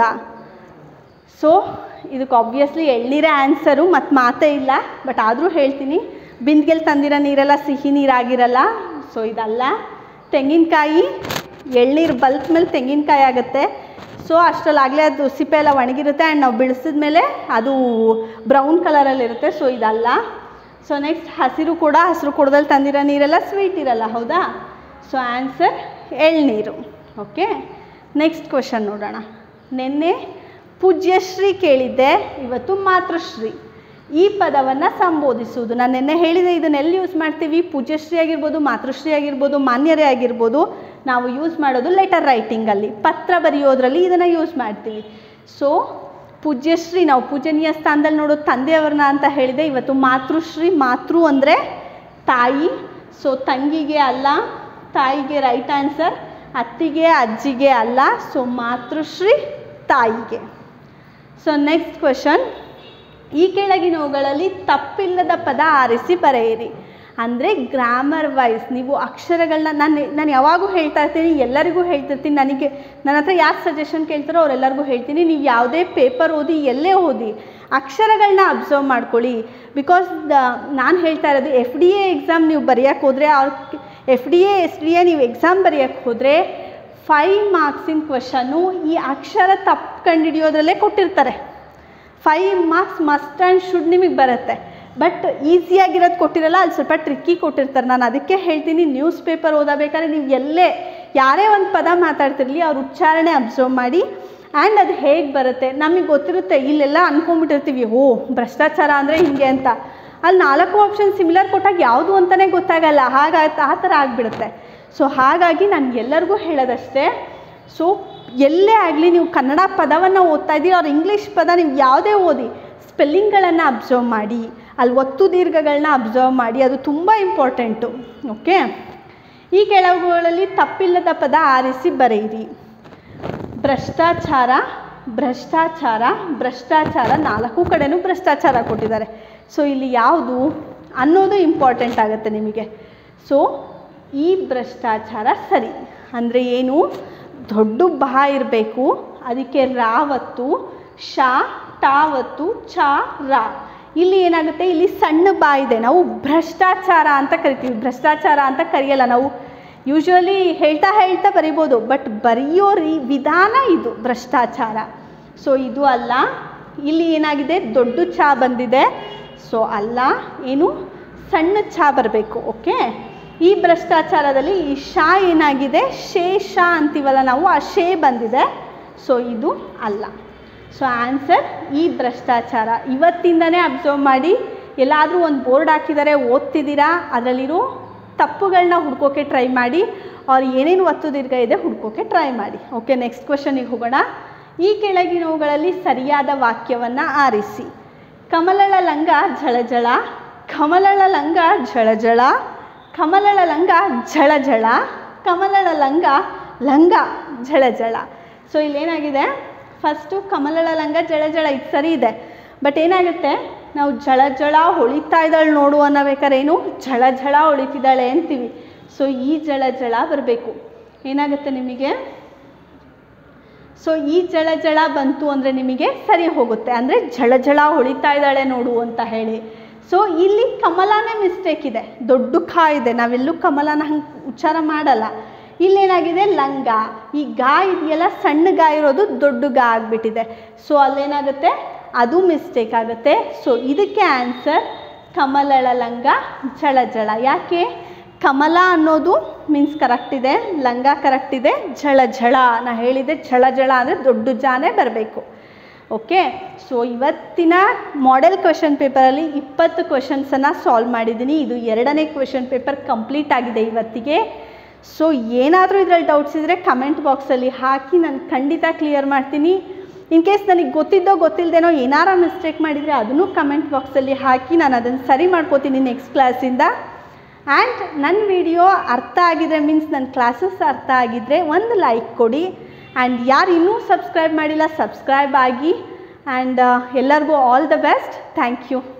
ಸೊ ಇದಕ್ಕೆ ಆಬ್ವಿಯಸ್ಲಿ ಎಳ್ನೀರೇ ಆನ್ಸರು ಮತ್ತು ಮಾತೇ ಇಲ್ಲ ಬಟ್ ಆದರೂ ಹೇಳ್ತೀನಿ ಬಿಂದಿಗೆಲಿ ತಂದಿರೋ ನೀರೆಲ್ಲ ಸಿಹಿ ನೀರಾಗಿರಲ್ಲ ಸೊ ಇದಲ್ಲ ತೆಂಗಿನಕಾಯಿ ಎಳ್ನೀರು ಬಲ್ತ್ ಮೇಲೆ ತೆಂಗಿನಕಾಯಿ ಆಗುತ್ತೆ ಸೊ ಅಷ್ಟರಲ್ಲಾಗಲೇ ಅದು ಸಿಪ್ಪೆ ಎಲ್ಲ ಒಣಗಿರುತ್ತೆ ಆ್ಯಂಡ್ ನಾವು ಬಿಡಿಸಿದ ಮೇಲೆ ಅದು ಬ್ರೌನ್ ಕಲರಲ್ಲಿರುತ್ತೆ ಸೊ ಇದಲ್ಲ ಸೊ ನೆಕ್ಸ್ಟ್ ಹಸಿರು ಕೂಡ ಹಸಿರು ಕೊಡದಲ್ಲಿ ತಂದಿರೋ ನೀರೆಲ್ಲ ಸ್ವೀಟ್ ಇರಲ್ಲ ಹೌದಾ ಸೊ ಆನ್ಸರ್ ಎಳ್ನೀರು ಓಕೆ ನೆಕ್ಸ್ಟ್ ಕ್ವಶನ್ ನೋಡೋಣ ನಿನ್ನೆ ಪೂಜ್ಯಶ್ರೀ ಕೇಳಿದ್ದೆ ಇವತ್ತು ಮಾತೃಶ್ರೀ ಈ ಪದವನ್ನು ಸಂಬೋಧಿಸುವುದು ನಾನು ನಿನ್ನೆ ಹೇಳಿದೆ ಇದನ್ನ ಎಲ್ಲಿ ಯೂಸ್ ಮಾಡ್ತೀವಿ ಪೂಜ್ಯಶ್ರೀ ಆಗಿರ್ಬೋದು ಮಾತೃಶ್ರೀ ಆಗಿರ್ಬೋದು ಮಾನ್ಯರೇ ಆಗಿರ್ಬೋದು ನಾವು ಯೂಸ್ ಮಾಡೋದು ಲೆಟರ್ ರೈಟಿಂಗಲ್ಲಿ ಪತ್ರ ಬರೆಯೋದ್ರಲ್ಲಿ ಇದನ್ನು ಯೂಸ್ ಮಾಡ್ತೀವಿ ಸೊ ಪೂಜ್ಯಶ್ರೀ ನಾವು ಪೂಜನೀಯ ಸ್ಥಾನದಲ್ಲಿ ನೋಡೋದು ತಂದೆಯವ್ರನ್ನ ಅಂತ ಹೇಳಿದೆ ಇವತ್ತು ಮಾತೃಶ್ರೀ ಮಾತೃ ಅಂದರೆ ತಾಯಿ ಸೊ ತಂಗಿಗೆ ಅಲ್ಲ ತಾಯಿಗೆ ರೈಟ್ ಆನ್ಸರ್ ಅತ್ತಿಗೆ ಅಜ್ಜಿಗೆ ಅಲ್ಲ ಸೊ ಮಾತೃಶ್ರೀ ತಾಯಿಗೆ ಸೊ ನೆಕ್ಸ್ಟ್ ಕ್ವಶನ್ ಈ ಕೆಳಗಿನವುಗಳಲ್ಲಿ ತಪ್ಪಿಲ್ಲದ ಪದ ಆರಿಸಿ ಬರೆಯಿರಿ ಅಂದರೆ ಗ್ರಾಮರ್ ವೈಸ್ ನೀವು ಅಕ್ಷರಗಳನ್ನ ನಾನು ನಾನು ಯಾವಾಗೂ ಹೇಳ್ತಾ ಇರ್ತೀನಿ ಎಲ್ಲರಿಗೂ ಹೇಳ್ತಿರ್ತೀನಿ ನನಗೆ ನನ್ನ ಹತ್ರ ಯಾರು ಸಜೆಷನ್ ಕೇಳ್ತಾರೋ ಅವರೆಲ್ಲರಿಗೂ ಹೇಳ್ತೀನಿ ನೀವು ಯಾವುದೇ ಪೇಪರ್ ಓದಿ ಎಲ್ಲೇ ಓದಿ ಅಕ್ಷರಗಳನ್ನ ಅಬ್ಸರ್ವ್ ಮಾಡ್ಕೊಳ್ಳಿ ಬಿಕಾಸ್ ನಾನು ಹೇಳ್ತಾ ಇರೋದು ಎಫ್ ಡಿ ಎ ಎಕ್ಸಾಮ್ ನೀವು ಬರೆಯೋಕ್ಕೆ ಹೋದರೆ ಅವ್ರ F D A S D A ನೀವು ಎಕ್ಸಾಮ್ ಬರೆಯೋಕ್ಕೆ ಹೋದರೆ ಫೈವ್ ಮಾರ್ಕ್ಸಿನ ಕ್ವಶನ್ನು ಈ ಅಕ್ಷರ ತಪ್ಪು ಕಂಡುಹಿಡಿಯೋದ್ರಲ್ಲೇ ಕೊಟ್ಟಿರ್ತಾರೆ five marks must and should ನಿಮಗೆ ಬರುತ್ತೆ ಬಟ್ ಈಸಿಯಾಗಿರೋದು ಕೊಟ್ಟಿರಲ್ಲ ಅಲ್ಲಿ ಸ್ವಲ್ಪ ಟ್ರಿಕ್ಕಿ ಕೊಟ್ಟಿರ್ತಾರೆ ನಾನು ಅದಕ್ಕೆ ಹೇಳ್ತೀನಿ ನ್ಯೂಸ್ ಪೇಪರ್ ಓದಬೇಕಾದ್ರೆ ನೀವು ಎಲ್ಲೇ ಯಾರೇ ಒಂದು ಪದ ಮಾತಾಡ್ತಿರಲಿ ಅವ್ರ ಉಚ್ಚಾರಣೆ ಅಬ್ಸರ್ವ್ ಮಾಡಿ ಆ್ಯಂಡ್ ಅದು ಹೇಗೆ ಬರುತ್ತೆ ನಮಗೆ ಗೊತ್ತಿರುತ್ತೆ ಇಲ್ಲೆಲ್ಲ ಅಂದ್ಕೊಂಬಿಟ್ಟಿರ್ತೀವಿ ಓ ಭ್ರಷ್ಟಾಚಾರ ಅಂದರೆ ಹಿಂಗೆ ಅಂತ ಅಲ್ಲಿ ನಾಲ್ಕು ಆಪ್ಷನ್ ಸಿಮಿಲರ್ ಕೊಟ್ಟಾಗ ಯಾವುದು ಅಂತಲೇ ಗೊತ್ತಾಗಲ್ಲ ಹಾಗಾಗಿ ಆ ಥರ ಆಗಿಬಿಡುತ್ತೆ ಸೊ ಹಾಗಾಗಿ ನಾನು ಎಲ್ಲರಿಗೂ ಹೇಳೋದಷ್ಟೇ ಸೊ ಎಲ್ಲೇ ಆಗಲಿ ನೀವು ಕನ್ನಡ ಪದವನ್ನು ಓದ್ತಾ ಇದ್ದೀರಿ ಅವ್ರ ಇಂಗ್ಲೀಷ್ ಪದ ನೀವು ಯಾವುದೇ ಓದಿ ಸ್ಪೆಲ್ಲಿಂಗ್ಗಳನ್ನು ಅಬ್ಸರ್ವ್ ಮಾಡಿ ಅಲ್ಲಿ ಒತ್ತು ದೀರ್ಘಗಳನ್ನ ಅಬ್ಸರ್ವ್ ಮಾಡಿ ಅದು ತುಂಬ ಇಂಪಾರ್ಟೆಂಟು ಓಕೆ ಈ ಕೆಳಗುಗಳಲ್ಲಿ ತಪ್ಪಿಲ್ಲದ ಪದ ಆರಿಸಿ ಬರೆಯಿರಿ ಭ್ರಷ್ಟಾಚಾರ ಭ್ರಷ್ಟಾಚಾರ ಭ್ರಷ್ಟಾಚಾರ ನಾಲ್ಕು ಕಡೆನೂ ಭ್ರಷ್ಟಾಚಾರ ಕೊಟ್ಟಿದ್ದಾರೆ ಸೊ ಇಲ್ಲಿ ಯಾವುದು ಅನ್ನೋದು ಇಂಪಾರ್ಟೆಂಟ್ ಆಗುತ್ತೆ ನಿಮಗೆ ಸೊ ಈ ಭ್ರಷ್ಟಾಚಾರ ಸರಿ ಅಂದರೆ ಏನು ದೊಡ್ಡ ಬಾ ಇರಬೇಕು ಅದಕ್ಕೆ ರಾವತ್ತು ಶಾ ಟಾವತ್ತು ಚ ರಾ ಇಲ್ಲಿ ಏನಾಗುತ್ತೆ ಇಲ್ಲಿ ಸಣ್ಣ ಬಾ ಇದೆ ನಾವು ಭ್ರಷ್ಟಾಚಾರ ಅಂತ ಕರಿತೀವಿ ಭ್ರಷ್ಟಾಚಾರ ಅಂತ ಕರೆಯಲ್ಲ ನಾವು ಯೂಶ್ವಲಿ ಹೇಳ್ತಾ ಹೇಳ್ತಾ ಬರಿಬೋದು ಬಟ್ ಬರೆಯೋ ರೀ ವಿಧಾನ ಇದು ಭ್ರಷ್ಟಾಚಾರ ಸೊ ಇದು ಅಲ್ಲ ಇಲ್ಲಿ ಏನಾಗಿದೆ ದೊಡ್ಡ ಚಾ ಬಂದಿದೆ ಸೊ ಅಲ್ಲ ಏನು ಸಣ್ಣ ಚಾ ಬರಬೇಕು ಓಕೆ ಈ ಭ್ರಷ್ಟಾಚಾರದಲ್ಲಿ ಈ ಶಾ ಏನಾಗಿದೆ ಶೇಷ ಅಂತೀವಲ್ಲ ನಾವು ಆ ಶೇ ಬಂದಿದೆ ಸೊ ಇದು ಅಲ್ಲ ಸೊ ಆನ್ಸರ್ ಈ ಭ್ರಷ್ಟಾಚಾರ ಇವತ್ತಿಂದನೇ ಅಬ್ಸರ್ವ್ ಮಾಡಿ ಎಲ್ಲಾದರೂ ಒಂದು ಬೋರ್ಡ್ ಹಾಕಿದ್ದಾರೆ ಓದ್ತಿದ್ದೀರಾ ಅದರಲ್ಲಿರೋ ತಪ್ಪುಗಳನ್ನ ಹುಡ್ಕೋಕೆ ಟ್ರೈ ಮಾಡಿ ಅವ್ರು ಏನೇನು ಒತ್ತು ದೀರ್ಘ ಇದೆ ಹುಡ್ಕೋಕೆ ಟ್ರೈ ಮಾಡಿ ಓಕೆ ನೆಕ್ಸ್ಟ್ ಕ್ವಶನಿಗೆ ಹೋಗೋಣ ಈ ಕೆಳಗಿನವುಗಳಲ್ಲಿ ಸರಿಯಾದ ವಾಕ್ಯವನ್ನು ಆರಿಸಿ ಕಮಲಳ ಲಂಗ ಝಳಝಳ ಕಮಲಳ ಲಂಗ ಝಳಝಳ ಕಮಲಳ ಲಂಗ ಝಳಝಳ ಕಮಲಳ ಲಂಗ ಲಂಗ ಝಳಝಳ ಸೊ ಇಲ್ಲೇನಾಗಿದೆ ಫಸ್ಟು ಕಮಲಳ ಲಂಗ ಜಳಜಳ ಇದು ಸರಿ ಇದೆ ಬಟ್ ಏನಾಗುತ್ತೆ ನಾವು ಜಳ ಜಳ ಹೊಳಿತಾ ಇದ್ದಾಳೆ ನೋಡು ಅನ್ನೋ ಬೇಕಾದ್ರೆ ಏನು ಝಳ ಝಳ ಹೊಳಿತಿದ್ದಾಳೆ ಅಂತೀವಿ ಸೊ ಈ ಜಳ ಜಳ ಬರಬೇಕು ಏನಾಗುತ್ತೆ ನಿಮಗೆ ಸೊ ಈ ಜಳ ಜಳ ಬಂತು ಅಂದರೆ ನಿಮಗೆ ಸರಿ ಹೋಗುತ್ತೆ ಅಂದರೆ ಝಳ ಝಳ ಹೊಳಿತಾ ಇದ್ದಾಳೆ ನೋಡು ಅಂತ ಹೇಳಿ ಸೊ ಇಲ್ಲಿ ಕಮಲನೇ ಮಿಸ್ಟೇಕ್ ಇದೆ ದೊಡ್ಡ ಖಾ ಇದೆ ನಾವೆಲ್ಲೂ ಕಮಲನ ಹಂಗೆ ಉಚ್ಚಾರ ಮಾಡಲ್ಲ ಇಲ್ಲೇನಾಗಿದೆ ಲಂಗ ಈ ಗಾ ಇದೆಯಲ್ಲ ಸಣ್ಣ ಗಾ ಇರೋದು ದೊಡ್ಡ ಗಾ ಆಗಿಬಿಟ್ಟಿದೆ ಸೊ ಅಲ್ಲೇನಾಗುತ್ತೆ ಅದು ಮಿಸ್ಟೇಕ್ ಆಗುತ್ತೆ ಸೊ ಇದಕ್ಕೆ ಆನ್ಸರ್ ಕಮಲಳ ಲಂಗ ಝಳ ಝಳ ಯಾಕೆ ಕಮಲ ಅನ್ನೋದು ಮೀನ್ಸ್ ಕರೆಕ್ಟ್ ಇದೆ ಲಂಗ ಕರೆಕ್ಟ್ ಇದೆ ಝಳ ಝಳ ನಾ ಹೇಳಿದೆ ಝಳ ಝಳ ಅಂದರೆ ದೊಡ್ಡ ಜಾನೇ ಬರಬೇಕು ಓಕೆ ಸೊ ಇವತ್ತಿನ ಮಾಡೆಲ್ ಕ್ವೆಶನ್ ಪೇಪರಲ್ಲಿ ಇಪ್ಪತ್ತು ಕ್ವೆಶನ್ಸನ್ನು ಸಾಲ್ವ್ ಮಾಡಿದ್ದೀನಿ ಇದು ಎರಡನೇ ಕ್ವೆಶನ್ ಪೇಪರ್ ಕಂಪ್ಲೀಟ್ ಆಗಿದೆ ಇವತ್ತಿಗೆ ಸೊ ಏನಾದರೂ ಇದರಲ್ಲಿ ಡೌಟ್ಸ್ ಇದ್ದರೆ ಕಮೆಂಟ್ ಬಾಕ್ಸಲ್ಲಿ ಹಾಕಿ ನಾನು ಖಂಡಿತ ಕ್ಲಿಯರ್ ಮಾಡ್ತೀನಿ ಇನ್ ಕೇಸ್ ನನಗೆ ಗೊತ್ತಿದ್ದೋ ಗೊತ್ತಿಲ್ಲದೇನೋ ಏನಾರ ಮಿಸ್ಟೇಕ್ ಮಾಡಿದರೆ ಅದನ್ನು ಕಮೆಂಟ್ ಬಾಕ್ಸಲ್ಲಿ ಹಾಕಿ ನಾನು ಅದನ್ನು ಸರಿ ಮಾಡ್ಕೋತೀನಿ ನೆಕ್ಸ್ಟ್ ಕ್ಲಾಸಿಂದ ಆ್ಯಂಡ್ ನನ್ನ ವಿಡಿಯೋ ಅರ್ಥ ಆಗಿದ್ರೆ ಮೀನ್ಸ್ ನನ್ನ ಕ್ಲಾಸಸ್ ಅರ್ಥ ಆಗಿದ್ದರೆ ಒಂದು ಲೈಕ್ ಕೊಡಿ ಆ್ಯಂಡ್ ಯಾರು ಇನ್ನೂ ಸಬ್ಸ್ಕ್ರೈಬ್ ಮಾಡಿಲ್ಲ ಸಬ್ಸ್ಕ್ರೈಬ್ ಆಗಿ ಆ್ಯಂಡ್ ಎಲ್ಲರಿಗೂ all the best thank you